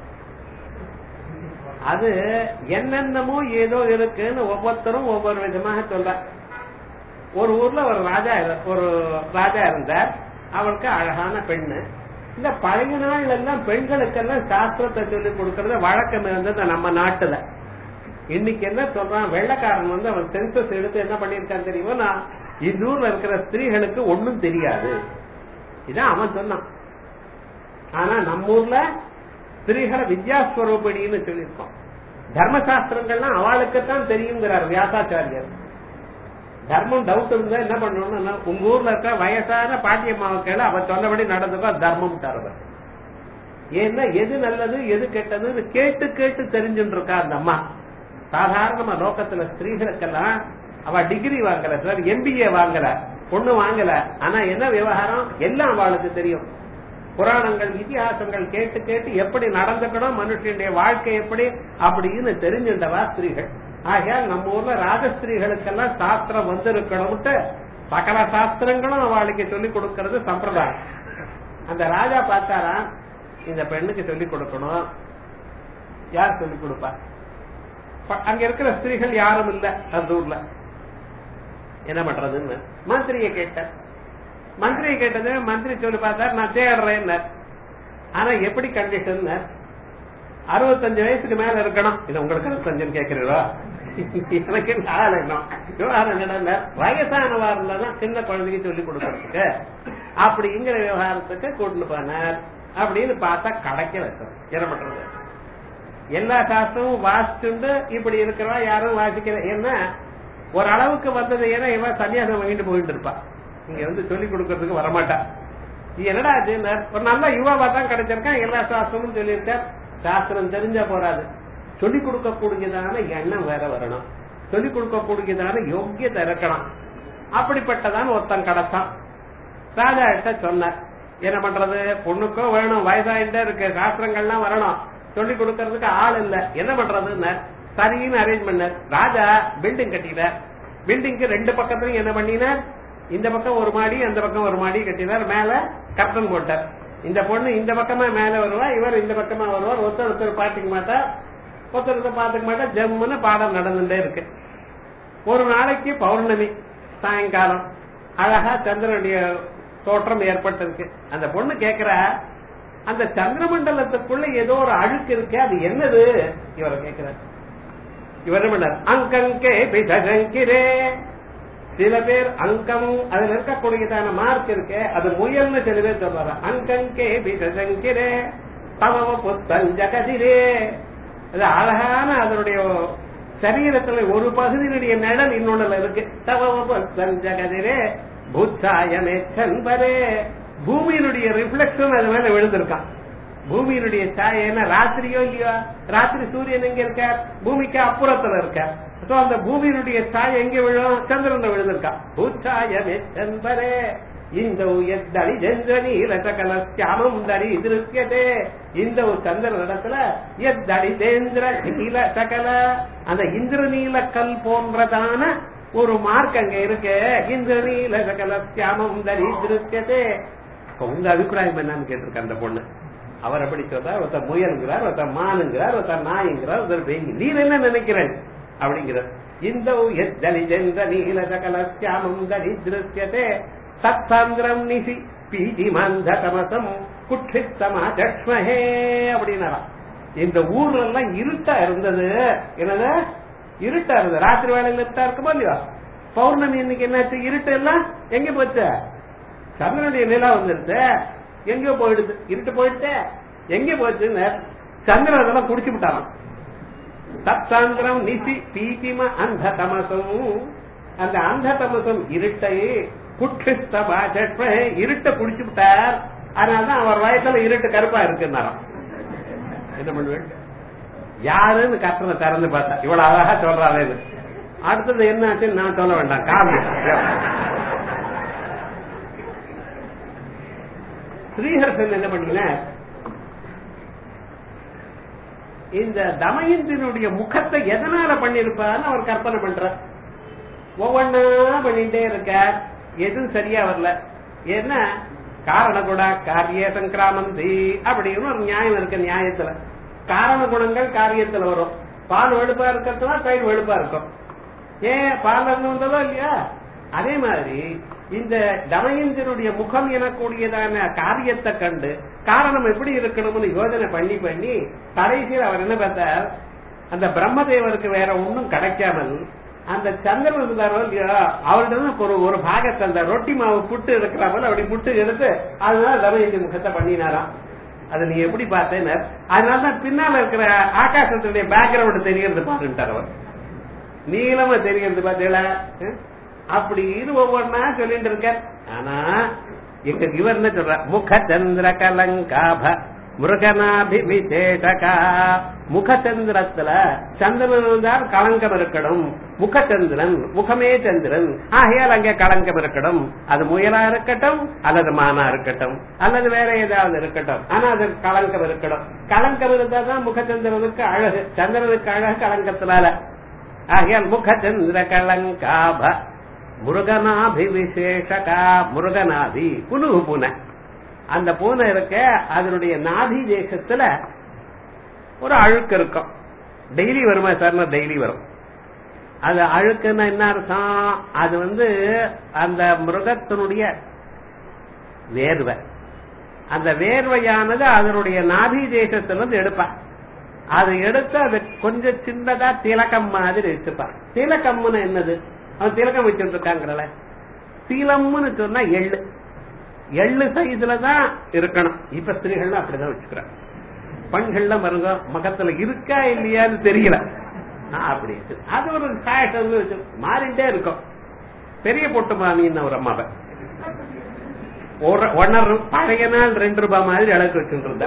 அது என்னென்னமோ ஏதோ இருக்குன்னு ஒவ்வொருத்தரும் ஒவ்வொரு விதமாக சொல்ற ஒரு ஊர்ல ஒரு ராஜா ஒரு ராஜா இருந்தார் அவருக்கு அழகான பெண்ணு இந்த பழைய நாள் எல்லாம் பெண்களுக்கெல்லாம் சாஸ்திரத்தை சொல்லி கொடுக்கறது வழக்கம் இருந்தது நம்ம நாட்டுல இன்னைக்கு என்ன சொல்றான் வெள்ளக்காரன் வந்து அவன் சென்சஸ் எடுத்து என்ன பண்ணிருக்கான் தெரியுமா நான் இந்த ஊர்ல இருக்கிற ஸ்திரீகளுக்கு ஒண்ணும் தெரியாது இதான் அவன் சொன்னான் ஆனா நம்ம ஊர்ல ஸ்திரீகளை வித்யாஸ்வரூபிணின்னு சொல்லியிருக்கோம் தர்மசாஸ்திரங்கள்லாம் அவளுக்குத்தான் தெரியுங்கிறார் வியாசாச்சாரியர் தர்மம் டவுட் இருந்தா என்ன பண்ணணும்னா உங்க ஊர்ல இருக்க வயசான பாட்டியம்மாவுக்கள் அவ சொன்னபடி நடந்துக்கோ தர்மம் தருவர் ஏன்னா எது நல்லது எது கெட்டதுன்னு கேட்டு கேட்டு தெரிஞ்சுட்டு இருக்கா அந்த அம்மா சாதாரணமா லோக்கத்துல ஸ்திரீகளுக்கெல்லாம் அவ டிகிரி வாங்கல சார் எம்பிஏ வாங்கல ஒண்ணு வாங்கல ஆனா என்ன விவகாரம் எல்லாம் அவளுக்கு தெரியும் புராணங்கள் இதிகாசங்கள் கேட்டு கேட்டு எப்படி நடந்துக்கணும் மனுஷனுடைய வாழ்க்கை எப்படி அப்படின்னு தெரிஞ்சுட்டவா ஸ்திரீகள் ஆகையால் நம்ம ஊர்ல ராஜஸ்திரீகளுக்கெல்லாம் சாஸ்திரம் வந்திருக்கணும்ட்டு சகல சாஸ்திரங்களும் அவளுக்கு சொல்லிக் கொடுக்கறது சம்பிரதாயம் அந்த ராஜா பார்த்தாரா இந்த பெண்ணுக்கு சொல்லிக் கொடுக்கணும் யார் சொல்லிக் கொடுப்பா அங்க இருக்கிற ஸ்திரீகள் யாரும் இல்ல அந்த ஊர்ல என்ன பண்றதுன்னு மந்திரிய கேட்ட மந்திரியை கேட்டது மந்திரி சொல்லி பார்த்தார் நான் தேடுறேன் ஆனா எப்படி கண்டிஷன் அறுபத்தஞ்சு வயசுக்கு மேல இருக்கணும் இது உங்களுக்கு அறுபத்தஞ்சுன்னு கேக்குறீங்களா எனக்கு நாள் என்ன விவகாரம் என்னன்னா வயசானவா இருந்தாதான் சின்ன குழந்தைக்கு சொல்லி கொடுக்கறதுக்கு அப்படிங்கிற விவகாரத்துக்கு கூட்டு போனார் அப்படின்னு பார்த்தா கிடைக்க வச்சோம் என்ன பண்றது எல்லா சாஸ்திரமும் வாசிச்சுண்டு இப்படி இருக்கிறவா யாரும் வாசிக்கிற ஏன்னா ஒரு அளவுக்கு வந்தது ஏன்னா இவன் சன்னியாசம் வாங்கிட்டு போயிட்டு இருப்பா இங்க வந்து சொல்லி கொடுக்கறதுக்கு வரமாட்டா இது என்னடா அது ஒரு நல்ல யுவாவா தான் கிடைச்சிருக்கான் எல்லா சாஸ்திரமும் சொல்லியிருக்கார் சாஸ்திரம் தெரிஞ்சா போறாது சொல்லி கொடுக்கக்கூடியதான எண்ணம் வேற வரணும் சொல்லி கொடுக்கக்கூடியதான யோக்கியத்தை இருக்கணும் அப்படிப்பட்டதான் ஒருத்தன் கிடைச்சான் ராஜா கிட்ட சொன்னார் என்ன பண்றது பொண்ணுக்கோ வேணும் வயசாயிட்டே இருக்கு சாஸ்திரங்கள்லாம் வரணும் சொல்லி கொடுக்கறதுக்கு ஆள் இல்ல என்ன பண்றதுன்னு சரின்னு அரேஞ்ச் பண்ணார் ராஜா பில்டிங் கட்டினார் பில்டிங்க்கு ரெண்டு பக்கத்துலயும் என்ன பண்ணினார் இந்த பக்கம் ஒரு மாடி அந்த பக்கம் ஒரு மாடி கட்டினார் மேல கர்டன் போட்டார் இந்த பொண்ணு இந்த பக்கமா மேல வருவா இவர் இந்த பக்கமா வருவார் ஒருத்தர் ஒருத்தர் பாத்துக்க மாட்டா ஒருத்தர் ஒருத்தர் பாத்துக்க மாட்டா ஜம்முன்னு பாடம் நடந்துட்டே இருக்கு ஒரு நாளைக்கு பௌர்ணமி சாயங்காலம் அழகா சந்திரனுடைய தோற்றம் ஏற்பட்டிருக்கு அந்த பொண்ணு கேக்குற அந்த சந்திரமண்டலத்துக்குள்ள ஏதோ ஒரு அழுக்கு இருக்கு அது என்னது இவரை கேட்கிறார் இவர் என்ன பண்ணார் அங்கங்கே பிசகங்கிரே சில பேர் அங்கம் அதுல இருக்கக்கூடியதான மார்க் இருக்கு அது முயல்னு சில பேர் சொல்றாங்க அங்கங்கே பிசகங்கிரே தவவ புத்தஞ்சகதிரே அது அழகான அதனுடைய சரீரத்துல ஒரு பகுதியினுடைய நிழல் இன்னொன்னுல இருக்கு தவவ புத்தஞ்சகதிரே புத்தாயமே சன்பரே பூமியினுடைய ரிஃப்ளெக்ஷன் அது மேல விழுந்திருக்கான் பூமியினுடைய சாய என்ன ராத்திரியோ இல்லையோ ராத்திரி சூரியன் எங்க இருக்க பூமிக்கு அப்புறத்துல இருக்க சோ அந்த பூமியினுடைய சாய எங்க விழும் சந்திரன் விழுந்திருக்கா பூச்சாயமே சன்பரே இந்த எத்தடி ஜெஞ்சனி ரசகல சியாமம் தரி திருக்கியதே இந்த ஒரு சந்திர இடத்துல எத்தடி தேந்திர நீல சகல அந்த இந்திரநீல கல் போன்றதான ஒரு மார்க் அங்க இருக்கு இந்திரநீல சகல சியாமம் தரி திருக்கியதே உங்க அபிப்பிராயம் என்னன்னு கேட்டிருக்க அந்த பொண்ணு அவர் எப்படி சொல்றார் ஒருத்தர் முயல்கிறார் ஒருத்தர் மானுங்கிறார் ஒருத்தர் நாய்ங்கிறார் ஒருத்தர் வெங்கி நீ என்ன நினைக்கிறேன் அப்படிங்கிறார் இந்த எத்தலி ஜெந்த நீல சகல சியாமம் தரி திருஷ்யதே தத்சாந்திரம் நிசி பீதி மந்த தமசம் குட்சித்தமா ஜக்ஷ்மஹே அப்படின்னாராம் இந்த ஊர்ல எல்லாம் இருட்டா இருந்தது என்னது இருட்டா இருந்தது ராத்திரி வேலையில இருட்டா இருக்குமோ இல்லையா பௌர்ணமி இன்னைக்கு என்னாச்சு இருட்டு எல்லாம் எங்க போச்சு சந்திரனுடைய நிலா வந்துருச்சு எங்கேயோ போயிடுது இருட்டு போயிடுச்சு எங்க போச்சுன்னு சந்திரன் அதெல்லாம் குடிச்சு விட்டாராம் தத்சாந்திரம் நிசி பீதிம அந்த தமசம் அந்த அந்த தமசம் இருட்டை குட்சிஸ்தமா ஜட்மஹே இருட்டை குடிச்சு விட்டார் அதனாலதான் அவர் வயசுல இருட்டு கருப்பா இருக்குன்னாராம் என்ன பண்ணுவேன் யாருன்னு கட்டணை திறந்து பார்த்தா இவ்வளவு அழகா சொல்றாரு இது அடுத்தது என்ன ஆச்சுன்னு நான் சொல்ல வேண்டாம் காரணம் ஸ்ரீஹர்ஷன் என்ன பண்ணீங்க இந்த தமயந்தினுடைய முகத்தை எதனால பண்ணிருப்பான்னு அவர் கற்பனை பண்றார் ஒவ்வொன்னா பண்ணிட்டே இருக்க எதுவும் சரியா வரல என்ன காரண குண காரிய சங்கிராமந்தி அப்படின்னு ஒரு நியாயம் இருக்கு நியாயத்துல காரண குணங்கள் காரியத்துல வரும் பால் வெளுப்பா இருக்கிறதுனா தயிர் வெளுப்பா இருக்கும் ஏன் பால் இருந்து வந்ததோ இல்லையா அதே மாதிரி இந்த தமயந்தினுடைய முகம் எனக்கூடியதான காரியத்தை கண்டு காரணம் எப்படி இருக்கணும்னு யோஜனை பண்ணி பண்ணி கடைசியில் அவர் என்ன பார்த்தார் அந்த பிரம்மதேவருக்கு வேற ஒன்றும் கிடைக்காமல் அந்த சந்திரன் இருந்தாரோ இல்லையா அவர்கிட்ட ஒரு ஒரு பாகத்தை அந்த ரொட்டி மாவு புட்டு இருக்கிற போல அப்படி புட்டு எடுத்து அதனால தமயந்தி முகத்தை பண்ணினாராம் அதை நீ எப்படி பார்த்தேன்னு அதனாலதான் பின்னால இருக்கிற ஆகாசத்துடைய பேக்ரவுண்ட் தெரியறது பாருன்ட்டார் அவர் நீளமா தெரியறது பாத்தீங்களா அப்படி இது ஒவ்வொன்னா சொல்லிட்டு இருக்க ஆனா எங்க இவர் என்ன சொல்ற முக சந்திர கலங்காப முருகனாபி விசேஷகா முகச்சந்திரத்துல சந்திரன் இருந்தால் களங்கம் இருக்கணும் முகச்சந்திரன் முகமே சந்திரன் ஆகையால் அங்கே களங்கம் இருக்கணும் அது முயலா இருக்கட்டும் அல்லது மானா இருக்கட்டும் அல்லது வேற ஏதாவது இருக்கட்டும் ஆனா அது களங்கம் இருக்கணும் களங்கம் இருந்தா தான் முகச்சந்திரனுக்கு அழகு சந்திரனுக்கு அழகு களங்கத்தினால ஆகையால் முகச்சந்திர கலங்காப முருகனாபி விசேஷகா முருகனாபி புனு புன அந்த பூனை இருக்க அதனுடைய நாதி தேசத்துல ஒரு அழுக்கு இருக்கும் டெய்லி வருமா சார் டெய்லி வரும் அது அழுக்குன்னா என்ன அர்த்தம் அது வந்து அந்த மிருகத்தினுடைய வேர்வை அந்த வேர்வையானது அதனுடைய நாபி தேசத்திலிருந்து எடுப்பான் அது எடுத்து அது கொஞ்சம் சின்னதா திலக்கம் மாதிரி வச்சுப்பான் திலக்கம்னு என்னது அவன் திலக்கம் வச்சுட்டு இருக்காங்கல்ல சீலம்னு சொன்னா எள்ளு எள்ளு சைஸ்ல தான் இருக்கணும் இப்ப ஸ்திரீகள்லாம் அப்படிதான் வச்சுக்கிறாங்க பெண்கள்ல மருங்க மகத்துல இருக்கா இல்லையான்னு தெரியல அப்படி அது ஒரு ஃபேஷன் வச்சு மாறிட்டே இருக்கும் பெரிய பொட்டு மாமின்னு ஒரு அம்மாவை ஒன்னரை பழைய நாள் ரெண்டு ரூபாய் மாதிரி அழகு வச்சுட்டு இருந்தா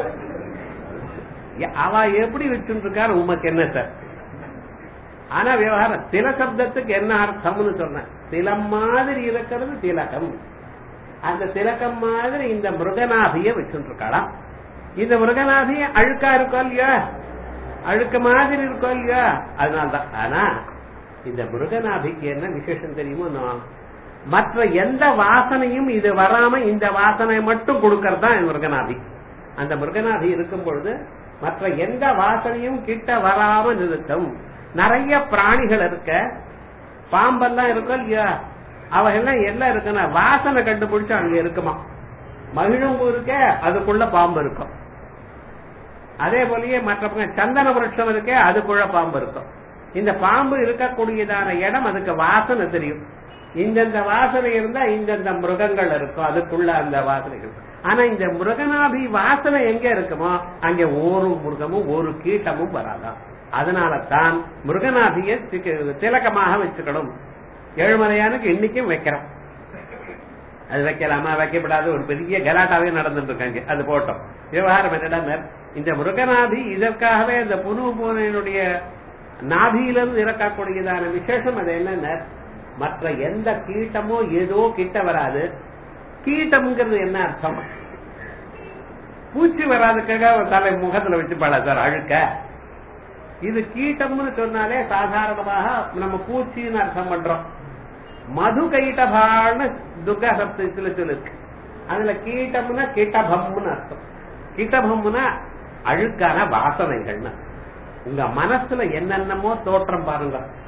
அவ எப்படி வச்சுட்டு இருக்காரு உமக்கு என்ன சார் ஆனா விவகாரம் சில சப்தத்துக்கு என்ன அர்த்தம்னு சொன்ன சில மாதிரி இருக்கிறது திலகம் அந்த திலகம் மாதிரி இந்த மிருகநாபிய வச்சுட்டு இருக்காளாம் இந்த மிருகநாபிய அழுக்கா இருக்கும் இல்லையா அழுக்க மாதிரி இருக்கும் இல்லையா அதனால்தான் ஆனா இந்த மிருகநாபிக்கு என்ன விசேஷம் தெரியுமோ மற்ற எந்த வாசனையும் இது வராம இந்த வாசனை மட்டும் கொடுக்கறதுதான் மிருகநாபி அந்த மிருகநாபி இருக்கும் பொழுது மற்ற எந்த வாசனையும் கிட்ட வராம நிறுத்தும் நிறைய பிராணிகள் இருக்க பாம்பெல்லாம் இருக்கும் இல்லையா அவையெல்லாம் எல்லாம் இருக்குன்னா வாசனை கண்டுபிடிச்சு அங்க இருக்குமா மகிழும்பு இருக்க அதுக்குள்ள பாம்பு இருக்கும் அதே போலயே மற்ற சந்தன விருட்சம் இருக்க அதுக்குள்ள பாம்பு இருக்கும் இந்த பாம்பு இருக்கக்கூடியதான இடம் அதுக்கு வாசனை தெரியும் இந்தந்த வாசனை இருந்தா இந்தந்த மிருகங்கள் இருக்கும் அதுக்குள்ள அந்த வாசனைகள் ஆனா இந்த மிருகநாபி வாசனை எங்க இருக்குமோ அங்க ஒரு மிருகமும் ஒரு கீட்டமும் வராதான் அதனால தான் மிருகநாபிய திலக்கமாக வச்சுக்கணும் ஏழுமலையானுக்கு இன்னைக்கும் வைக்கிறோம் அது வைக்கலாமா வைக்கப்படாது ஒரு பெரிய கலாட்டாவே நடந்துட்டு இருக்காங்க அது போட்டோம் விவகாரம் என்னடா இந்த மிருகநாபி இதற்காகவே இந்த புனு பூனையினுடைய நாபியிலிருந்து இறக்கக்கூடியதான விசேஷம் அது என்னன்னா மற்ற எந்த கீட்டமோ ஏதோ கிட்ட வராது கீட்டம்ங்கிறது என்ன அர்த்தம் பூச்சி வராதுக்காக தலை முகத்துல வச்சு பல சார் அழுக்க இது கீட்டம்னு சொன்னாலே சாதாரணமாக நம்ம பூச்சின்னு அர்த்தம் பண்றோம் மது கைட்டபான்னு துர்கா சப்தத்துல சொல்லிருக்கு அதுல கீட்டம்னா கீட்டபம்னு அர்த்தம் கீட்டபம்னா அழுக்கான வாசனைகள்னு உங்க மனசுல என்னென்னமோ தோற்றம் பாருங்க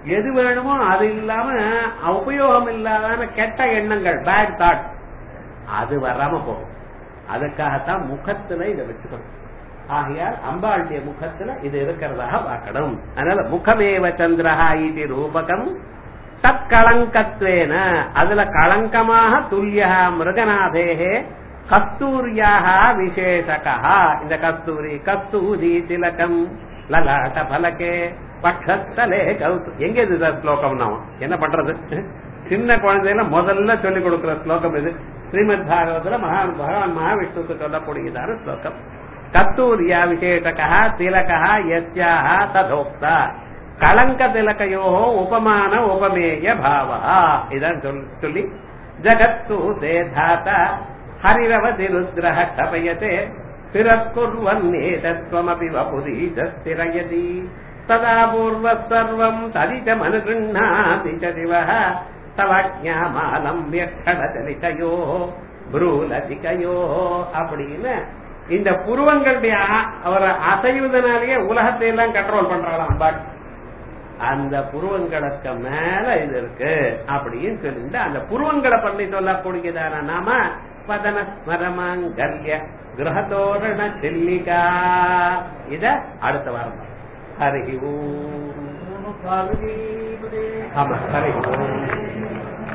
எது வேணுமோ அது இல்லாம உபயோகம் இல்லாத கெட்ட எண்ணங்கள் பேட் தாட் அது வராம போகும் அதுக்காகத்தான் முகத்துல இதை வச்சுக்கணும் ஆகையால் அம்பாளுடைய முகத்துல இது இருக்கிறதாக பார்க்கணும் அதனால முகமேவ சந்திரஹா இது ரூபகம் தற்களங்கத்வேன அதுல களங்கமாக துல்லியா மிருகநாதேகே கஸ்தூரியாக விசேஷகா இந்த கஸ்தூரி கஸ்தூரி திலகம் லலாட்ட பலகே பட்சத்தலே கௌத்து எங்க இது சார் ஸ்லோகம் நாம் என்ன பண்றது சின்ன குழந்தையில முதல்ல சொல்லிக் கொடுக்கிற ஸ்லோகம் இது ஸ்ரீமத் பாகவத்துல மகா பகவான் மகாவிஷ்ணுக்கு சொல்லக்கூடியதான ஸ்லோகம் கஸ்தூரியா விசேஷகா திலகா யஸ்யாக ததோக்தா கலங்க திலகையோ உபமான உபமேய பாவா இதான் சொல்லி ஜகத்து தேதாத ஹரிரவதி ருத்ரஹ கபயதே ஸ்திரக்குர்வன்னேதத்வமபி வபுரீதஸ்திரயதி ததா பூர்வ சர்வம் ததிதமனுகிருண்ணாதி ச சிவः தவாஜ்ஞாமாலம்பிய கடதலிகையோ புரூலதிகையோ அப்படின்னு இந்த புருவங்களுடைய அவர் அசைவதனாலேயே உலகத்தை எல்லாம் கண்ட்ரோல் பண்றாளாம் அம்பாள் அந்த புருவங்களுக்கு மேல இது இருக்கு அப்படின்னு சொல்லிட்டு அந்த புருவங்களை பண்ணி சொல்லக்கூடியதான நாம பதன ஸ்மரமாங்கல்ய கிரகதோரண சில்லிகா இத அடுத்த வாரம் ஹரி ஓம் ஆமா ஹரி ஓம்